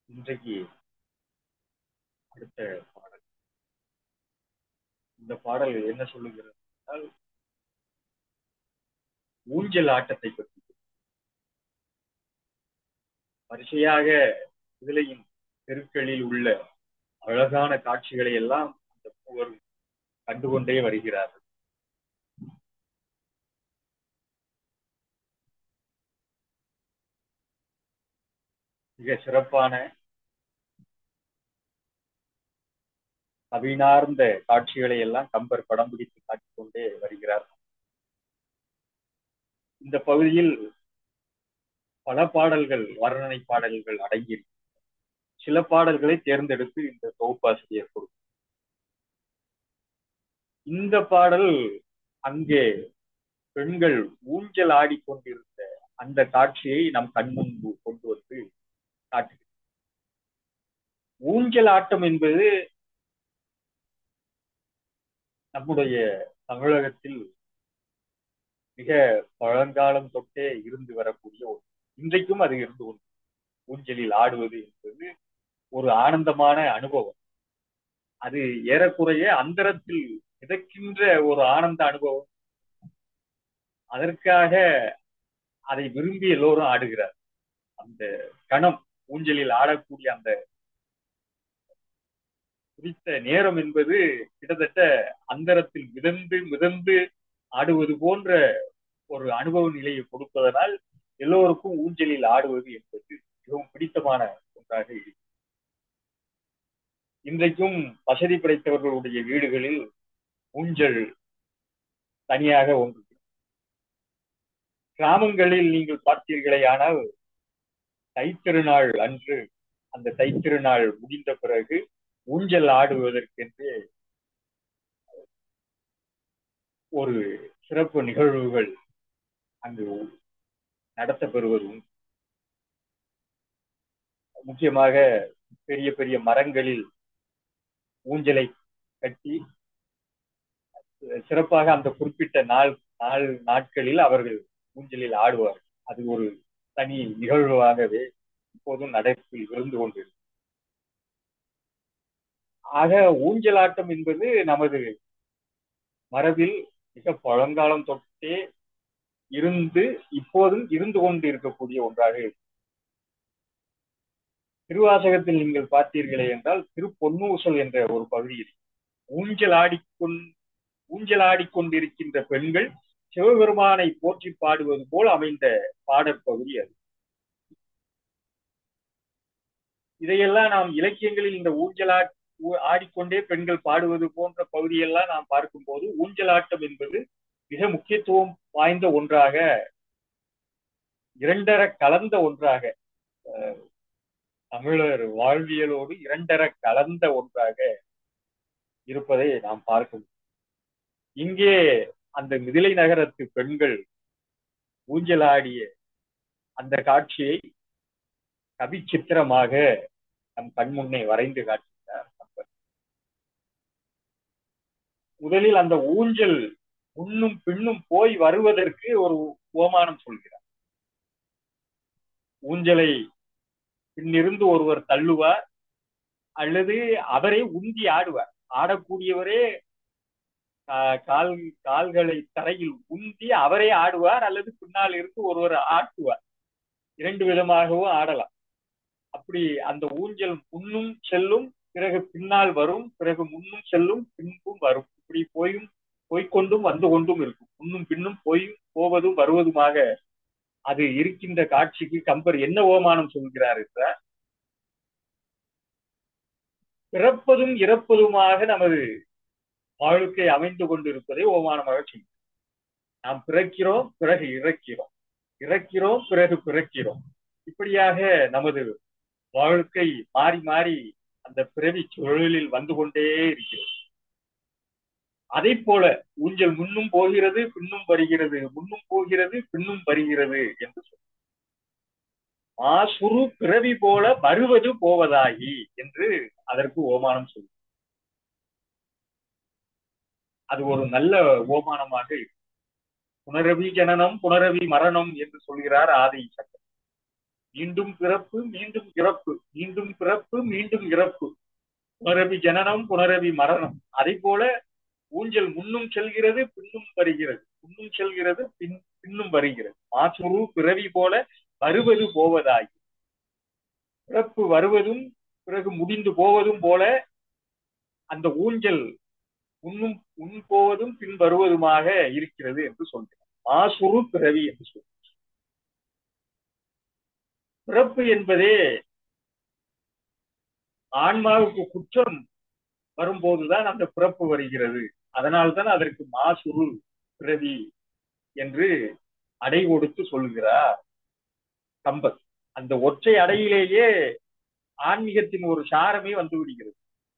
இன்றைக்கு அடுத்த பாடல் இந்த பாடல் என்ன சொல்லுகிறது என்றால் ஊஞ்சல் ஆட்டத்தை பற்றி வரிசையாக இதிலையும் தெருக்களில் உள்ள அழகான காட்சிகளை எல்லாம் அந்த மூவரும் கண்டுகொண்டே வருகிறார்கள் மிக சிறப்பான அபினார்ந்த காட்சிகளை எல்லாம் கம்பர் படம் பிடித்து காட்டிக் கொண்டே வருகிறார் இந்த பகுதியில் பல பாடல்கள் வர்ணனை பாடல்கள் அடங்கி சில பாடல்களை தேர்ந்தெடுத்து இந்த தொகுப்பாசிரியர் கொடுக்கும் இந்த பாடல் அங்கே பெண்கள் ஊஞ்சல் ஆடிக்கொண்டிருந்த அந்த காட்சியை நம் கண் முன்பு கொண்டு வந்து காட்டுகிறது ஊஞ்சல் ஆட்டம் என்பது நம்முடைய தமிழகத்தில் மிக பழங்காலம் தொட்டே இருந்து வரக்கூடிய ஒரு இன்றைக்கும் அது இருந்து கொண்டு ஊஞ்சலில் ஆடுவது என்பது ஒரு ஆனந்தமான அனுபவம் அது ஏறக்குறைய அந்தரத்தில் மிதக்கின்ற ஒரு ஆனந்த அனுபவம் அதற்காக அதை விரும்பி எல்லோரும் ஆடுகிறார் அந்த கணம் ஊஞ்சலில் ஆடக்கூடிய அந்த குறித்த நேரம் என்பது கிட்டத்தட்ட அந்தரத்தில் மிதந்து மிதந்து ஆடுவது போன்ற ஒரு அனுபவ நிலையை கொடுப்பதனால் எல்லோருக்கும் ஊஞ்சலில் ஆடுவது என்பது மிகவும் பிடித்தமான ஒன்றாக இருக்கு இன்றைக்கும் வசதி படைத்தவர்களுடைய வீடுகளில் ஊஞ்சல் தனியாக ஒன்று கிராமங்களில் நீங்கள் பார்த்தீர்களே ஆனால் தைத்திருநாள் அன்று அந்த தைத்திருநாள் முடிந்த பிறகு ஊஞ்சல் ஆடுவதற்கென்று ஒரு சிறப்பு நிகழ்வுகள் அங்கு நடத்தப்பெறுவது முக்கியமாக பெரிய பெரிய மரங்களில் ஊஞ்சலை கட்டி சிறப்பாக அந்த குறிப்பிட்ட நாள் நாள் நாட்களில் அவர்கள் ஊஞ்சலில் ஆடுவார்கள் அது ஒரு தனி நிகழ்வாகவே இப்போதும் நடப்பில் இருந்து கொண்டிருக்கு ஆக ஊஞ்சலாட்டம் என்பது நமது மரபில் மிக பழங்காலம் தொட்டே இருந்து இப்போதும் இருந்து கொண்டு இருக்கக்கூடிய ஒன்றாக இருக்கு திருவாசகத்தில் நீங்கள் பார்த்தீர்களே என்றால் திருப்பொன்னூசல் என்ற ஒரு பகுதியில் ஊஞ்சல் ஆடிக்கொண் ஊஞ்சல் ஆடிக்கொண்டிருக்கின்ற பெண்கள் சிவபெருமானை போற்றி பாடுவது போல் அமைந்த பாடற் பகுதி அது இதையெல்லாம் நாம் இலக்கியங்களில் இந்த ஊஞ்சலா ஆடிக்கொண்டே பெண்கள் பாடுவது போன்ற பகுதியெல்லாம் நாம் பார்க்கும்போது ஊஞ்சலாட்டம் என்பது மிக முக்கியத்துவம் வாய்ந்த ஒன்றாக இரண்டர கலந்த ஒன்றாக தமிழர் வாழ்வியலோடு இரண்டர கலந்த ஒன்றாக இருப்பதை நாம் பார்க்க இங்கே அந்த மிதிலை நகரத்து பெண்கள் ஊஞ்சலாடிய அந்த காட்சியை கவி சித்திரமாக நம் கண்முன்னே வரைந்து காட்டுகிறார் முதலில் அந்த ஊஞ்சல் முன்னும் பின்னும் போய் வருவதற்கு ஒரு ஓமானம் சொல்கிறார் ஊஞ்சலை பின்னிருந்து ஒருவர் தள்ளுவார் அல்லது அவரே உந்தி ஆடுவார் ஆடக்கூடியவரே கால் கால்களை தரையில் உந்தி அவரே ஆடுவார் அல்லது பின்னால் இருந்து ஒருவர் ஆட்டுவார் இரண்டு விதமாகவும் ஆடலாம் அப்படி அந்த ஊஞ்சல் முன்னும் செல்லும் பிறகு பின்னால் வரும் பிறகு முன்னும் செல்லும் பின்பும் வரும் இப்படி போயும் போய்கொண்டும் வந்து கொண்டும் இருக்கும் முன்னும் பின்னும் போய் போவதும் வருவதுமாக அது இருக்கின்ற காட்சிக்கு கம்பர் என்ன ஓமானம் சொல்கிறார் என்றார் பிறப்பதும் இறப்பதுமாக நமது வாழ்க்கை அமைந்து கொண்டிருப்பதை ஓமானமாக சொல்கிறோம் நாம் பிறக்கிறோம் பிறகு இறக்கிறோம் இறக்கிறோம் பிறகு பிறக்கிறோம் இப்படியாக நமது வாழ்க்கை மாறி மாறி அந்த பிறவி சுழலில் வந்து கொண்டே இருக்கிறது அதை போல ஊஞ்சல் முன்னும் போகிறது பின்னும் வருகிறது முன்னும் போகிறது பின்னும் வருகிறது என்று சொல்ல மாசுரு பிறவி போல வருவது போவதாகி என்று அதற்கு ஓமானம் சொல்லும் அது ஒரு நல்ல ஓமானமாக இருக்கு புனரவி ஜனனம் புனரவி மரணம் என்று சொல்கிறார் ஆதி சக்கரம் மீண்டும் பிறப்பு மீண்டும் இறப்பு மீண்டும் பிறப்பு மீண்டும் இறப்பு புனரவி ஜனனம் புனரவி மரணம் அதை போல ஊஞ்சல் முன்னும் செல்கிறது பின்னும் வருகிறது முன்னும் செல்கிறது பின் பின்னும் வருகிறது மாசுரு பிறவி போல வருவது போவதாகி பிறப்பு வருவதும் பிறகு முடிந்து போவதும் போல அந்த ஊஞ்சல் முன்னும் முன் போவதும் பின் வருவதுமாக இருக்கிறது என்று சொல்கிறார் மாசுரு பிறவி என்று சொல்கிறார் பிறப்பு என்பதே ஆன்மாவுக்கு குற்றம் வரும்போதுதான் அந்த பிறப்பு வருகிறது அதனால்தான் அதற்கு மாசுரு பிறவி என்று அடை கொடுத்து சொல்கிறார் கம்பர் அந்த ஒற்றை அடையிலேயே ஆன்மீகத்தின் ஒரு சாரமே வந்து விடுகிறது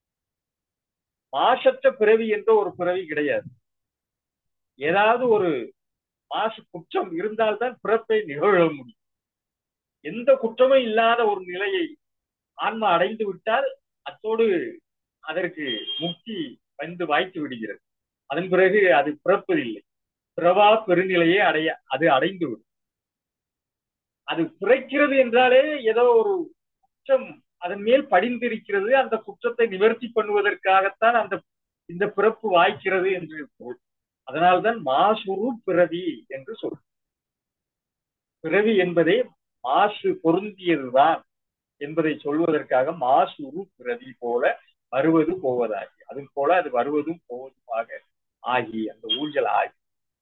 மாசற்ற பிறவி என்ற ஒரு பிறவி கிடையாது ஏதாவது ஒரு மாசு குற்றம் இருந்தால்தான் பிறப்பை நிகழ முடியும் எந்த குற்றமும் இல்லாத ஒரு நிலையை ஆன்மா அடைந்து விட்டால் அத்தோடு அதற்கு முக்தி வந்து வாய்த்து விடுகிறது அதன் பிறகு அது பிறப்பதில்லை பிறவா பெருநிலையே அடைய அது அடைந்து விடும் அது பிறக்கிறது என்றாலே ஏதோ ஒரு குற்றம் அதன் மேல் படிந்திருக்கிறது அந்த குற்றத்தை நிவர்த்தி பண்ணுவதற்காகத்தான் அந்த இந்த பிறப்பு வாய்க்கிறது என்று பொருள் அதனால்தான் மாசுரு பிறவி என்று சொல் பிறவி என்பதே மாசு பொருந்தியதுதான் என்பதை சொல்வதற்காக மாசுரு பிறவி போல வருவது போவதாகி அது போல அது வருவதும் போவதுமாக ஆகி அந்த ஊஞ்சல் ஆகி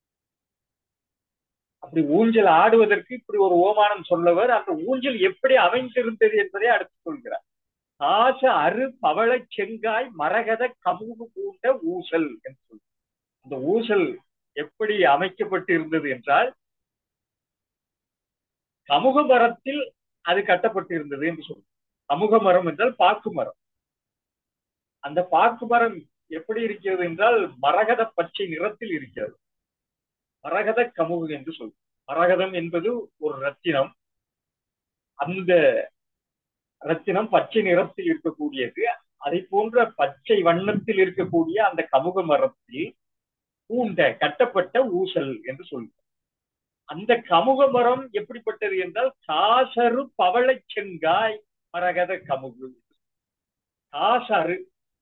அப்படி ஊஞ்சல் ஆடுவதற்கு இப்படி ஒரு ஓமானம் சொல்லவர் அந்த ஊஞ்சல் எப்படி அமைந்திருந்தது என்பதை அடுத்து சொல்கிறார் காச அரு பவள செங்காய் மரகத கமுகு பூண்ட ஊசல் என்று சொல்லி அந்த ஊசல் எப்படி அமைக்கப்பட்டு இருந்தது என்றால் சமூக மரத்தில் அது கட்டப்பட்டு இருந்தது என்று சொல்லு சமூக மரம் என்றால் பாக்கு மரம் அந்த பாக்கு மரம் எப்படி இருக்கிறது என்றால் மரகத பச்சை நிறத்தில் இருக்கிறது மரகத கமுகு என்று சொல் மரகதம் என்பது ஒரு ரத்தினம் அந்த ரத்தினம் பச்சை நிறத்தில் இருக்கக்கூடியது அதை போன்ற பச்சை வண்ணத்தில் இருக்கக்கூடிய அந்த கமுக மரத்தில் பூண்ட கட்டப்பட்ட ஊசல் என்று சொல்கிறார் அந்த கமுக மரம் எப்படிப்பட்டது என்றால் காசரு பவள செங்காய் மரகத கமுகு காசரு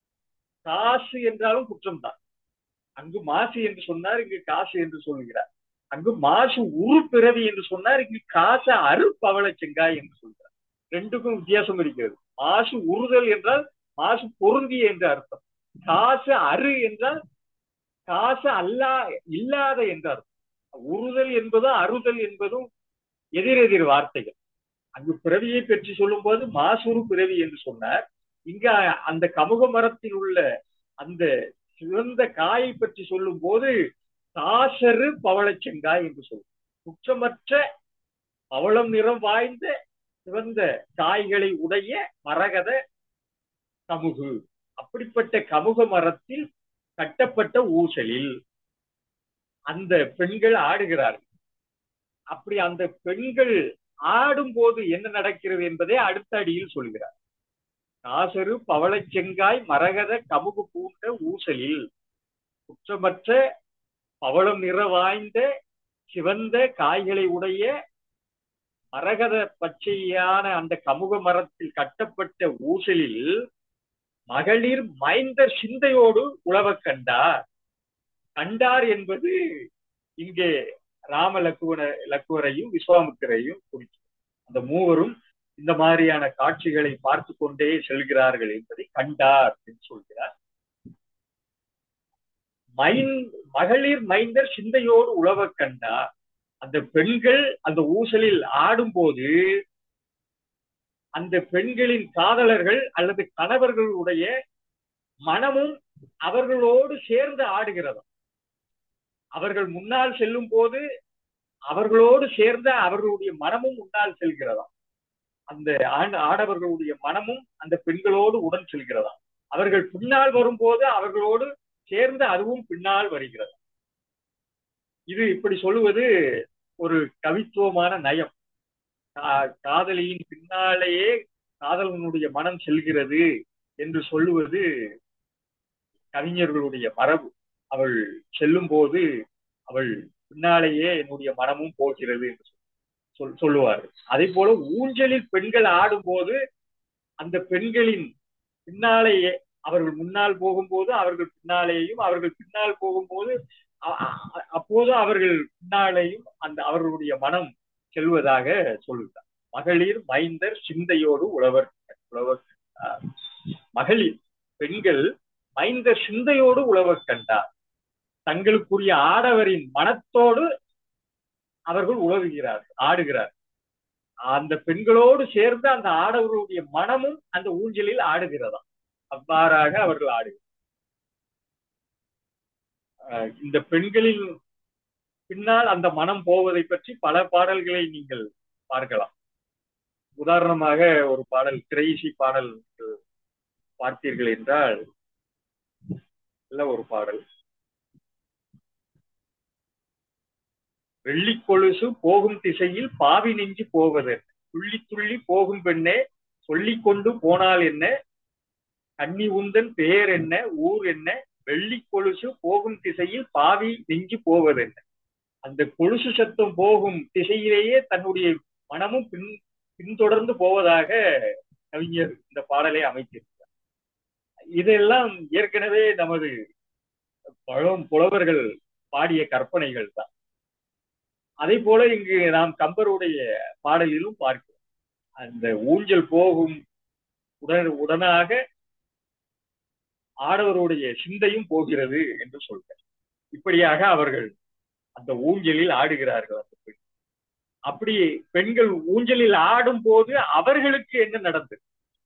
காசு என்றாலும் குற்றம்தான் அங்கு மாசு என்று சொன்னார் இங்கு காசு என்று சொல்கிறார் அங்கு மாசு உரு பிறவி என்று சொன்னார் இங்கு காசு அரு பவள செங்காய் என்று சொல்கிறார் ரெண்டுக்கும் வித்தியாசம் இருக்கிறது மாசு உறுதல் என்றால் மாசு பொருந்திய என்று அர்த்தம் காசு அரு என்றால் காசு அல்லா இல்லாத என்று அர்த்தம் உறுதல் என்பதும் அறுதல் என்பதும் எதிரெதிர் வார்த்தைகள் அங்கு பிறவியை பற்றி சொல்லும் போது மாசுரு பிறவி என்று சொன்னார் இங்க அந்த கமுக மரத்தில் உள்ள அந்த சிறந்த காயை பற்றி சொல்லும் போது காசரு பவளச்செங்காய் என்று சொல்லும் குற்றமற்ற பவளம் நிறம் வாய்ந்த சிறந்த காய்களை உடைய மரகத கமுகு அப்படிப்பட்ட கமுக மரத்தில் கட்டப்பட்ட ஊசலில் அந்த பெண்கள் ஆடுகிறார்கள் அப்படி அந்த பெண்கள் ஆடும் போது என்ன நடக்கிறது என்பதை அடுத்த அடியில் சொல்கிறார் காசரு பவளச்செங்காய் மரகத கமுகு பூண்ட ஊசலில் குற்றமற்ற பவளம் நிற வாய்ந்த சிவந்த காய்களை உடைய மரகத பச்சையான அந்த கமுக மரத்தில் கட்டப்பட்ட ஊசலில் மகளிர் மைந்தர் சிந்தையோடு உழவ கண்டார் கண்டார் என்பது இங்கே ராம லக்குவன லக்குவரையும் விஸ்வாமுத்திரையும் குறிக்கும் அந்த மூவரும் இந்த மாதிரியான காட்சிகளை பார்த்து கொண்டே செல்கிறார்கள் என்பதை கண்டார் என்று சொல்கிறார் மைன் மகளிர் மைந்தர் சிந்தையோடு உழவ கண்டார் அந்த பெண்கள் அந்த ஊசலில் ஆடும்போது அந்த பெண்களின் காதலர்கள் அல்லது கணவர்களுடைய மனமும் அவர்களோடு சேர்ந்து ஆடுகிறது அவர்கள் முன்னால் செல்லும் போது அவர்களோடு சேர்ந்த அவர்களுடைய மனமும் முன்னால் செல்கிறதாம் அந்த ஆடவர்களுடைய மனமும் அந்த பெண்களோடு உடன் செல்கிறதாம் அவர்கள் பின்னால் வரும்போது அவர்களோடு சேர்ந்து அதுவும் பின்னால் வருகிறது இது இப்படி சொல்லுவது ஒரு கவித்துவமான நயம் காதலியின் பின்னாலேயே காதலனுடைய மனம் செல்கிறது என்று சொல்லுவது கவிஞர்களுடைய மரபு அவள் செல்லும் போது அவள் பின்னாலேயே என்னுடைய மனமும் போகிறது என்று சொல் சொல்லுவார்கள் அதே போல ஊஞ்சலில் பெண்கள் ஆடும்போது அந்த பெண்களின் பின்னாலேயே அவர்கள் முன்னால் போகும்போது அவர்கள் பின்னாலேயும் அவர்கள் பின்னால் போகும்போது அப்போது அவர்கள் பின்னாலேயும் அந்த அவர்களுடைய மனம் செல்வதாக சொல்லுகிறார் மகளிர் மைந்தர் சிந்தையோடு உழவர் உழவர் மகளிர் பெண்கள் மைந்தர் சிந்தையோடு உழவர் கண்டார் தங்களுக்குரிய ஆடவரின் மனத்தோடு அவர்கள் உழவுகிறார்கள் ஆடுகிறார் அந்த பெண்களோடு சேர்ந்து அந்த ஆடவர்களுடைய மனமும் அந்த ஊஞ்சலில் ஆடுகிறதா அவ்வாறாக அவர்கள் ஆடுகிறார் இந்த பெண்களின் பின்னால் அந்த மனம் போவதை பற்றி பல பாடல்களை நீங்கள் பார்க்கலாம் உதாரணமாக ஒரு பாடல் திரைசி பாடல் பார்த்தீர்கள் என்றால் நல்ல ஒரு பாடல் வெள்ளி கொலுசு போகும் திசையில் பாவி நெஞ்சு போவது துள்ளி துள்ளி போகும் பெண்ணே சொல்லிக் கொண்டு போனால் என்ன கன்னி உந்தன் பெயர் என்ன ஊர் என்ன வெள்ளி கொலுசு போகும் திசையில் பாவி நெஞ்சு போவது என்ன அந்த கொலுசு சத்தம் போகும் திசையிலேயே தன்னுடைய மனமும் பின் பின்தொடர்ந்து போவதாக கவிஞர் இந்த பாடலை அமைத்திருக்கிறார் இதெல்லாம் ஏற்கனவே நமது பழம் புலவர்கள் பாடிய கற்பனைகள் தான் அதே போல இங்கு நாம் கம்பருடைய பாடலிலும் பார்க்கிறோம் அந்த ஊஞ்சல் போகும் உடன் உடனாக ஆடவருடைய சிந்தையும் போகிறது என்று சொல்றார் இப்படியாக அவர்கள் அந்த ஊஞ்சலில் ஆடுகிறார்கள் அந்த பெண் அப்படி பெண்கள் ஊஞ்சலில் ஆடும் போது அவர்களுக்கு என்ன நடந்தது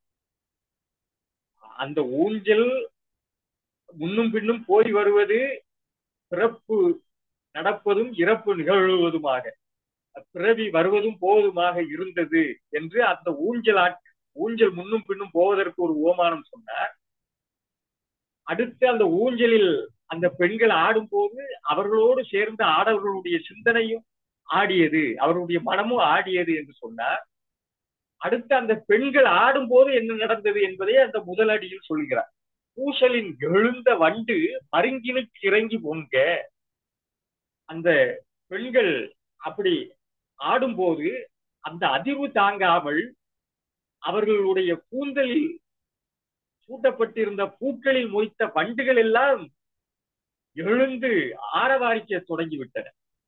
அந்த ஊஞ்சல் முன்னும் பின்னும் போய் வருவது பிறப்பு நடப்பதும் இறப்பு நிகழ்வதுமாக பிறவி வருவதும் போவதுமாக இருந்தது என்று அந்த ஊஞ்சல் ஊஞ்சல் முன்னும் பின்னும் போவதற்கு ஒரு ஓமானம் சொன்னார் அடுத்து அந்த ஊஞ்சலில் அந்த பெண்கள் ஆடும்போது அவர்களோடு சேர்ந்த ஆடவர்களுடைய சிந்தனையும் ஆடியது அவர்களுடைய மனமும் ஆடியது என்று சொன்னார் அடுத்து அந்த பெண்கள் ஆடும்போது என்ன நடந்தது என்பதை அந்த முதல் அடியில் சொல்கிறார் பூசலின் எழுந்த வண்டு மருங்கினுக்கு இறங்கி பொங்க அந்த பெண்கள் அப்படி ஆடும்போது அந்த அதிர்வு தாங்காமல் அவர்களுடைய கூந்தலில் சூட்டப்பட்டிருந்த பூக்களில் மொய்த்த வண்டுகள் எல்லாம் எழுந்து ஆரவாரிக்க தொடங்கிவிட்டன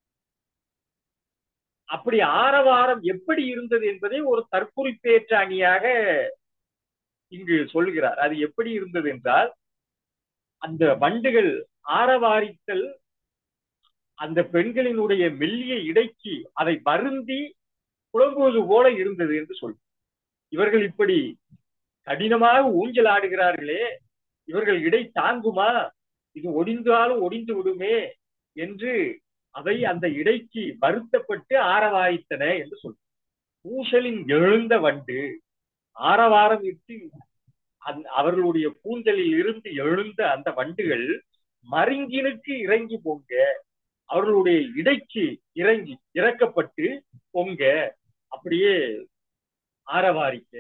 அப்படி ஆரவாரம் எப்படி இருந்தது என்பதை ஒரு தற்குறிப்பேற்ற அணியாக இங்கு சொல்கிறார் அது எப்படி இருந்தது என்றால் அந்த வண்டுகள் ஆரவாரித்தல் அந்த பெண்களினுடைய மெல்லிய இடைக்கு அதை வருந்தி புலம்புவது போல இருந்தது என்று சொல் இவர்கள் இப்படி கடினமாக ஊஞ்சல் ஆடுகிறார்களே இவர்கள் இடை தாங்குமா இது ஒடிந்தாலும் ஒடிந்து விடுமே என்று அவை அந்த இடைக்கு வருத்தப்பட்டு ஆரவாயித்தன என்று சொல் பூசலின் எழுந்த வண்டு ஆரவாரம் இட்டு அவர்களுடைய கூந்தலில் இருந்து எழுந்த அந்த வண்டுகள் மருங்கினுக்கு இறங்கி பொங்க அவர்களுடைய இடைக்கு இறங்கி இறக்கப்பட்டு பொங்க அப்படியே ஆரவாரிக்க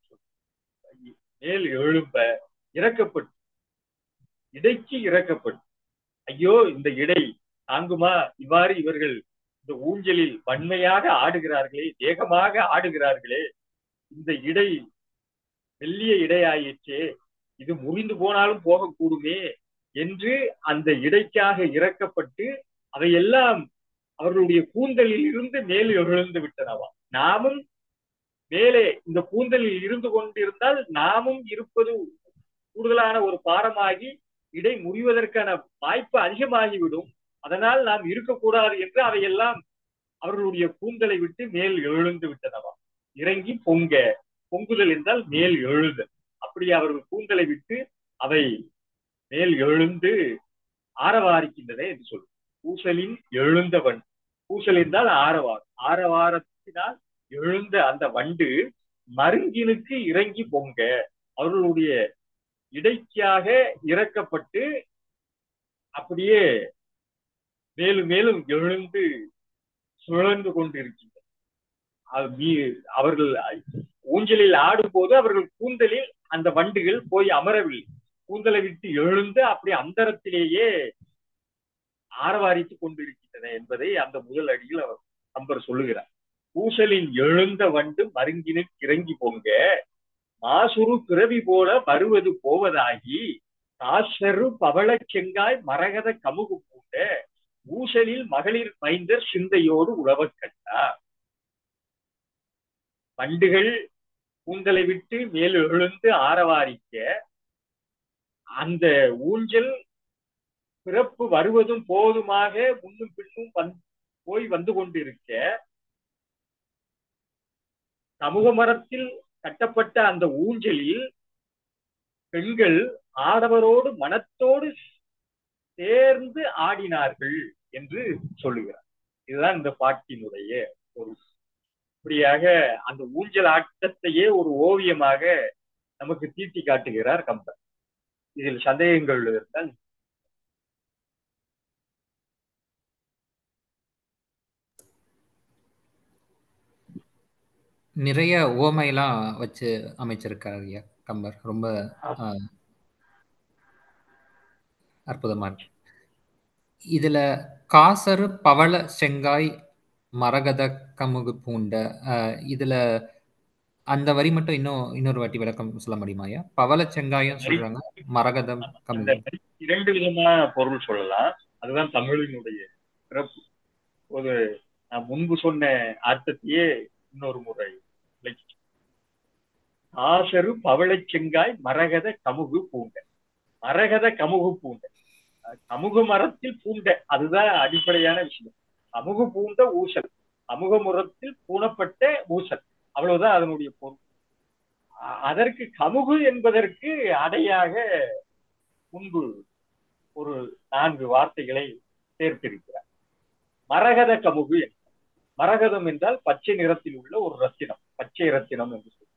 மேல் எழும்ப இறக்கப்பட்டு இடைக்கு இறக்கப்பட்டு ஐயோ இந்த இடை தாங்குமா இவ்வாறு இவர்கள் இந்த ஊஞ்சலில் வன்மையாக ஆடுகிறார்களே வேகமாக ஆடுகிறார்களே இந்த இடை மெல்லிய இடையாயிற்றே இது முறிந்து போனாலும் போகக்கூடுமே என்று அந்த இடைக்காக இறக்கப்பட்டு அவையெல்லாம் அவர்களுடைய கூந்தலில் இருந்து மேல் எழுந்து விட்டனவா நாமும் மேலே இந்த கூந்தலில் இருந்து கொண்டிருந்தால் நாமும் இருப்பது கூடுதலான ஒரு பாரமாகி இடை முறிவதற்கான வாய்ப்பு அதிகமாகிவிடும் அதனால் நாம் இருக்கக்கூடாது என்று அவையெல்லாம் அவர்களுடைய கூந்தலை விட்டு மேல் எழுந்து விட்டனவா இறங்கி பொங்க பொங்குதல் என்றால் மேல் எழுதல் அப்படி அவர்கள் கூந்தலை விட்டு அவை மேல் எழுந்து ஆரவாரிக்கின்றன என்று சொல்லும் பூசலின் எழுந்தவன் பூசல் என்றால் ஆரவாரம் ஆரவாரத்தினால் எழுந்த அந்த வண்டு மருங்கினுக்கு இறங்கி பொங்க அவர்களுடைய இடைக்காக இறக்கப்பட்டு அப்படியே மேலும் மேலும் எழுந்து சுழன்று கொண்டிருக்கின்றன அவர்கள் ஊஞ்சலில் ஆடும்போது அவர்கள் கூந்தலில் அந்த வண்டுகள் போய் அமரவில்லை கூந்தலை விட்டு எழுந்து அப்படி அந்தரத்திலேயே ஆரவாரித்துக் கொண்டிருக்கின்றன என்பதை அந்த முதல் அடியில் அவர் நம்பர் சொல்லுகிறார் பூசலில் எழுந்த வண்டு மருங்கினுக்கு இறங்கி பொங்க மாசுரு பிறவி போல வருவது போவதாகி காசரு பவளச் செங்காய் மரகத கமுகு பூண்ட ஊசலில் மகளிர் மைந்தர் சிந்தையோடு உழவக் கண்டார் வண்டுகள் கூந்தலை விட்டு மேல் எழுந்து ஆரவாரிக்க அந்த ஊஞ்சல் பிறப்பு வருவதும் போதுமாக முன்னும் பின்னும் வந் போய் வந்து கொண்டிருக்க சமூக மரத்தில் கட்டப்பட்ட அந்த ஊஞ்சலில் பெண்கள் ஆடவரோடு மனத்தோடு சேர்ந்து ஆடினார்கள் என்று சொல்லுகிறார் இதுதான் இந்த பாட்டினுடைய பொருள் இப்படியாக அந்த ஊஞ்சல் ஆட்டத்தையே ஒரு ஓவியமாக நமக்கு தீட்டி காட்டுகிறார் கம்பர் இதில் சந்தேகங்கள் இருந்தால் நிறைய ஓமையெல்லாம் வச்சு அமைச்சிருக்காரு ஐயா கம்பர் ரொம்ப ஆஹ், அற்புதமா இருக்கு இதுல காசரு பவள செங்காய் மரகத கமுகு பூண்ட ஆஹ், இதுல அந்த வரி மட்டும் இன்னும் இன்னொரு வாட்டி விளக்கம் சொல்ல முடியுமா ஐயா பவள செங்காயும் சொல்றாங்க மரகதம் அந்த கமுகு மாதிரி இரண்டு விதமான பொருள் சொல்லலாம் அதுதான் தமிழினுடைய சிறப்பு ஒரு நான் முன்பு சொன்ன அர்த்தத்தையே இன்னொரு முறை விளக்கி ஆசரு பவளச் செங்காய் மரகத கமுகு பூண்ட மரகத கமுகு பூண்ட அஹ் கமுகு மரத்தில் பூண்ட அதுதான் அடிப்படையான விஷயம் கமுகு பூண்ட ஊசல் கமுக மரத்தில் பூணப்பட்ட ஊசல் அவ்வளவுதான் அதனுடைய பொருள் அ- அதற்கு கமுகு என்பதற்கு அடையாக முன்பு ஒரு நான்கு வார்த்தைகளை சேர்த்திருக்கிறார் மரகத கமுகு என்பது. மரகதம் என்றால் பச்சை நிறத்தில் உள்ள ஒரு ரத்தினம் பச்சை ரத்தினம் என்று சொல்லுவோம்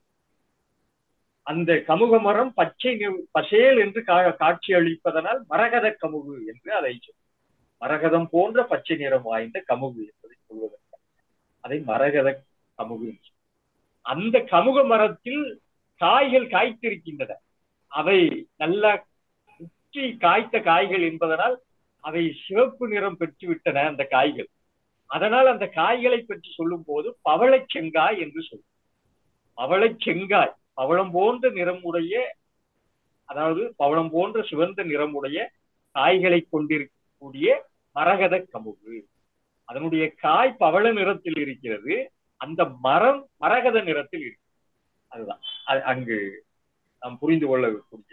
அந்த கமுக மரம் பச்சை நிற- பசேல் என்று கா- காட்சி அளிப்பதனால் மரகத கமுகு என்று அதை சொல்லும் மரகதம் போன்ற பச்சை நிறம் வாய்ந்த கமுகு என்பதை சொல்வதற்கு அதை மரகத கமுகு என்று சொல்லுவோம். அந்த கமுக மரத்தில் காய்கள் காய்த்திருக்கின்றன அவை நல்லா உச்சி காய்த்த காய்கள் என்பதனால் அவை சிவப்பு நிறம் பெற்றுவிட்டன அந்த காய்கள் அதனால் அந்த காய்களை பற்றி சொல்லும் போது பவளச் செங்காய் என்று சொல்லும் பவளச் செங்காய் பவளம் போன்ற நிறமுடைய அதாவது பவளம் போன்ற சிவந்த நிறமுடைய காய்களை கொண்டிருக்கக்கூடிய மரகத கமுகு அதனுடைய காய் பவள நிறத்தில் இருக்கிறது அந்த மரம் மரகத நிறத்தில் இருக்கு அதுதான் அது அங்கு நாம் புரிந்து கொள்ளக்கூடிய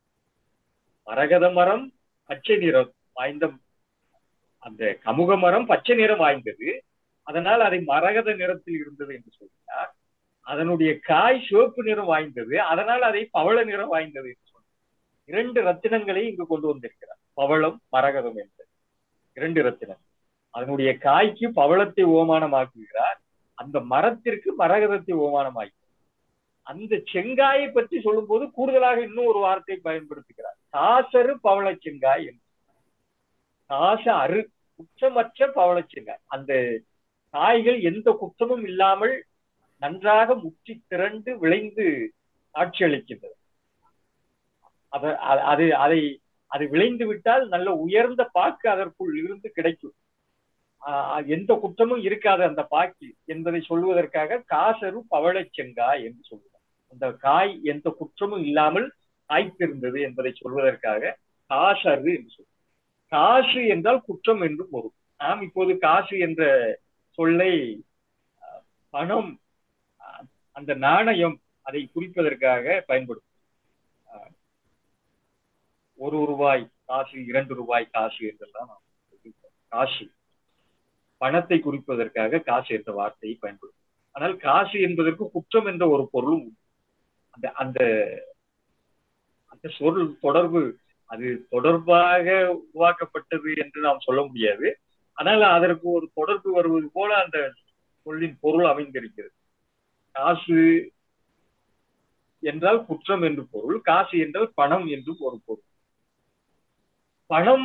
மரகத மரம் பச்சை நிறம் வாய்ந்த அந்த கமுக மரம் பச்சை நிறம் வாய்ந்தது அதனால் அதை மரகத நிறத்தில் இருந்தது என்று சொல்கிறார் அதனுடைய காய் சிவப்பு நிறம் வாய்ந்தது அதனால் அதை பவள நிறம் வாய்ந்தது என்று சொல்றார் இரண்டு ரத்தினங்களை இங்கு கொண்டு வந்திருக்கிறார் பவளம் மரகதம் என்று இரண்டு ரத்தினம் அதனுடைய காய்க்கு பவளத்தை ஓமானமாக்குகிறார் அந்த மரத்திற்கு மரகதத்தை ஓமானமாக்கி அந்த செங்காயை பற்றி சொல்லும்போது கூடுதலாக இன்னும் ஒரு வார்த்தை பயன்படுத்துகிறார் காசரு பவள செங்காய் என்று காச அரு குற்றமற்ற பவள செங்காய் அந்த காய்கள் எந்த குற்றமும் இல்லாமல் நன்றாக முற்றி திரண்டு விளைந்து காட்சியளிக்கின்றது அத அ- அது அதை அது விளைந்து விட்டால் நல்ல உயர்ந்த பாக்கு அதற்குள் இருந்து கிடைக்கும் ஆஹ் எந்த குற்றமும் இருக்காது அந்த பாக்கில் என்பதை சொல்வதற்காக காசரு பவளச் செங்காய் என்று சொல்லுவார் அந்த காய் எந்த குற்றமும் இல்லாமல் காய்த்திருந்தது என்பதை சொல்வதற்காக காசரு என்று சொல்லுவார் காசு என்றால் குற்றம் என்று பொருள் நாம் இப்போது காசு என்ற சொல்லை அஹ், பணம் அஹ், அந்த நாணயம் அதை குறிப்பதற்காக பயன்படுத்தும் அஹ், ஒரு ரூபாய் காசு இரண்டு ரூபாய் காசு என்றெல்லாம் நாம் சொல்லியிருக்கோம். காசு பணத்தை குறிப்பதற்காக காசு என்ற வார்த்தையை பயன்படுத்தும் ஆனால் காசு என்பதற்கு குற்றம் என்ற ஒரு பொருளும் உண்டு. அந்த அந்த அந்த சொல் தொடர்பு அது தொடர்பாக உருவாக்கப்பட்டது என்று நாம் சொல்ல முடியாது ஆனால் அதற்கு ஒரு தொடர்பு வருவது போல அந்த சொல்லின் பொருள் அமைந்திருக்கிறது காசு என்றால் குற்றம் என்று பொருள் காசு என்றால் பணம் என்றும் ஒரு பொருள் பணம்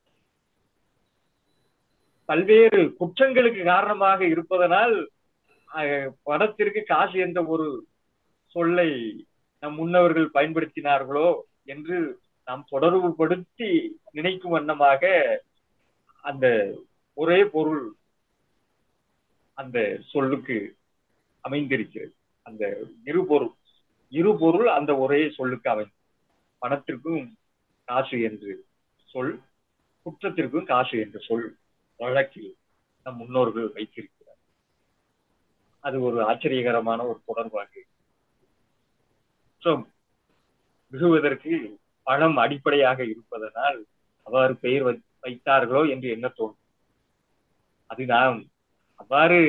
பல்வேறு குற்றங்களுக்கு காரணமாக இருப்பதனால் அஹ், பணத்திற்கு காசு என்ற ஒரு சொல்லை நம் முன்னவர்கள் பயன்படுத்தினார்களோ என்று நாம் தொடர்புபடுத்தி நினைக்கும் வண்ணமாக அந்த ஒரே பொருள் அந்த சொல்லுக்கு அமைந்திருக்கிறது அந்த இருபொருள் இருபொருள் அந்த ஒரே சொல்லுக்கு அமைந்து பணத்திற்கும் காசு என்று சொல் குற்றத்திற்கும் காசு என்று சொல் வழக்கில் நம் முன்னோர்கள் வைத்திருக்கிறார் அது ஒரு ஆச்சரியகரமான ஒரு தொடர்பாக குற்றம் மிகுவதற்கு பணம் அடிப்படையாக இருப்பதனால் அவ்வாறு பெயர் வைத்தார்களோ என்று என்ன தோன்றும் அது நாம் அவ்வாறு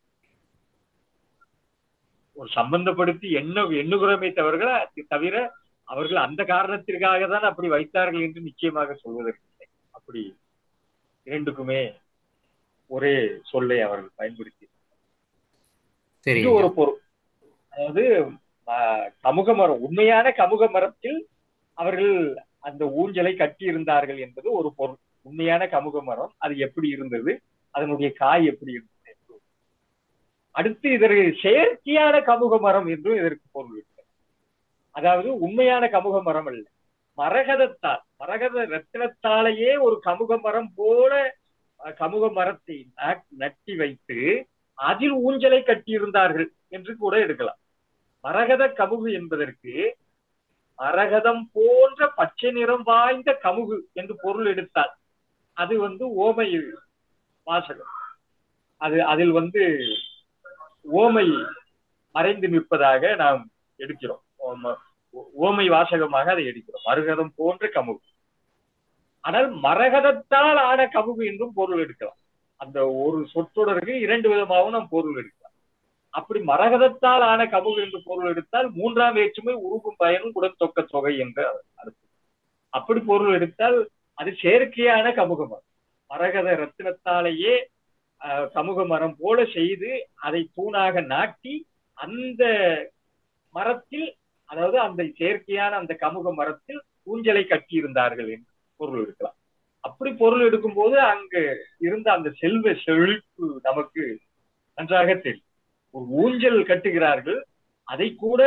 ஒரு சம்பந்தப்படுத்தி எண்ண எண்ணுகிறோமே தவிர தவிர அவர்கள் அந்த காரணத்திற்காக தான் அப்படி வைத்தார்கள் என்று நிச்சயமாக சொல்வதற்கு இல்லை அப்படி இரண்டுக்குமே ஒரே சொல்லை அவர்கள் பயன்படுத்தி இது ஒரு பொருள் அதாவது கமுக மரம் உண்மையான கமுக மரத்தில் அவர்கள் அந்த ஊஞ்சலை கட்டி இருந்தார்கள் என்பது ஒரு பொருள் உண்மையான கமுக மரம் அது எப்படி இருந்தது அதனுடைய காய் எப்படி இருந்தது அடுத்து இதற்கு செயற்கையான கமுக மரம் என்றும் இதற்கு பொருள் இருக்கிறது அதாவது உண்மையான கமுக மரம் அல்ல மரகதத்தால் மரகத ரத்தினத்தாலேயே ஒரு கமுக மரம் போல கமுக மரத்தை நட்டி வைத்து அதில் ஊஞ்சலை கட்டியிருந்தார்கள் என்று கூட எடுக்கலாம் மரகத கமுகு என்பதற்கு மரகதம் போன்ற பச்சை நிறம் வாய்ந்த கமுகு என்று பொருள் எடுத்தால் அது வந்து ஓமை வாசகம் அது அதில் வந்து ஓமை மறைந்து நிற்பதாக நாம் எடுக்கிறோம் ஓமை வாசகமாக அதை எடுக்கிறோம் மரகதம் போன்ற கமுகு ஆனால் மரகதத்தால் ஆன கமுகு என்றும் பொருள் எடுக்கலாம் அந்த ஒரு சொற்றொடருக்கு இரண்டு விதமாகவும் நாம் பொருள் எடுக்கலாம் அப்படி மரகதத்தால் ஆன கமுகு என்று பொருள் எடுத்தால் மூன்றாம் வேற்றுமை உருகும் பயனும் உடன் தொக்க தொகை என்று அர்த்தம் அப்படி பொருள் எடுத்தால் அது செயற்கையான கமுக மரம் மரகத ரத்தினத்தாலேயே கமுக மரம் போல செய்து அதை தூணாக நாட்டி அந்த மரத்தில் அதாவது அந்த செயற்கையான அந்த கமுக மரத்தில் ஊஞ்சலை கட்டி இருந்தார்கள் என்று பொருள் எடுக்கலாம் அப்படி பொருள் எடுக்கும் போது அங்கு இருந்த அந்த செல்வ செழிப்பு நமக்கு நன்றாக தெரியும் ஒரு ஊஞ்சல் கட்டுகிறார்கள் அதை கூட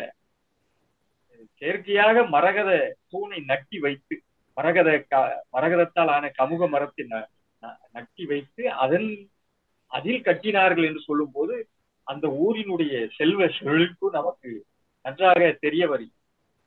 செயற்கையாக மரகத தூணை நட்டி வைத்து மரகத மரகதத்தால் ஆன கமுக மரத்தை நட்டி வைத்து அதன் அதில் கட்டினார்கள் என்று சொல்லும் போது அந்த ஊரினுடைய செல்வ செழிப்பு நமக்கு நன்றாக தெரிய வருகிறது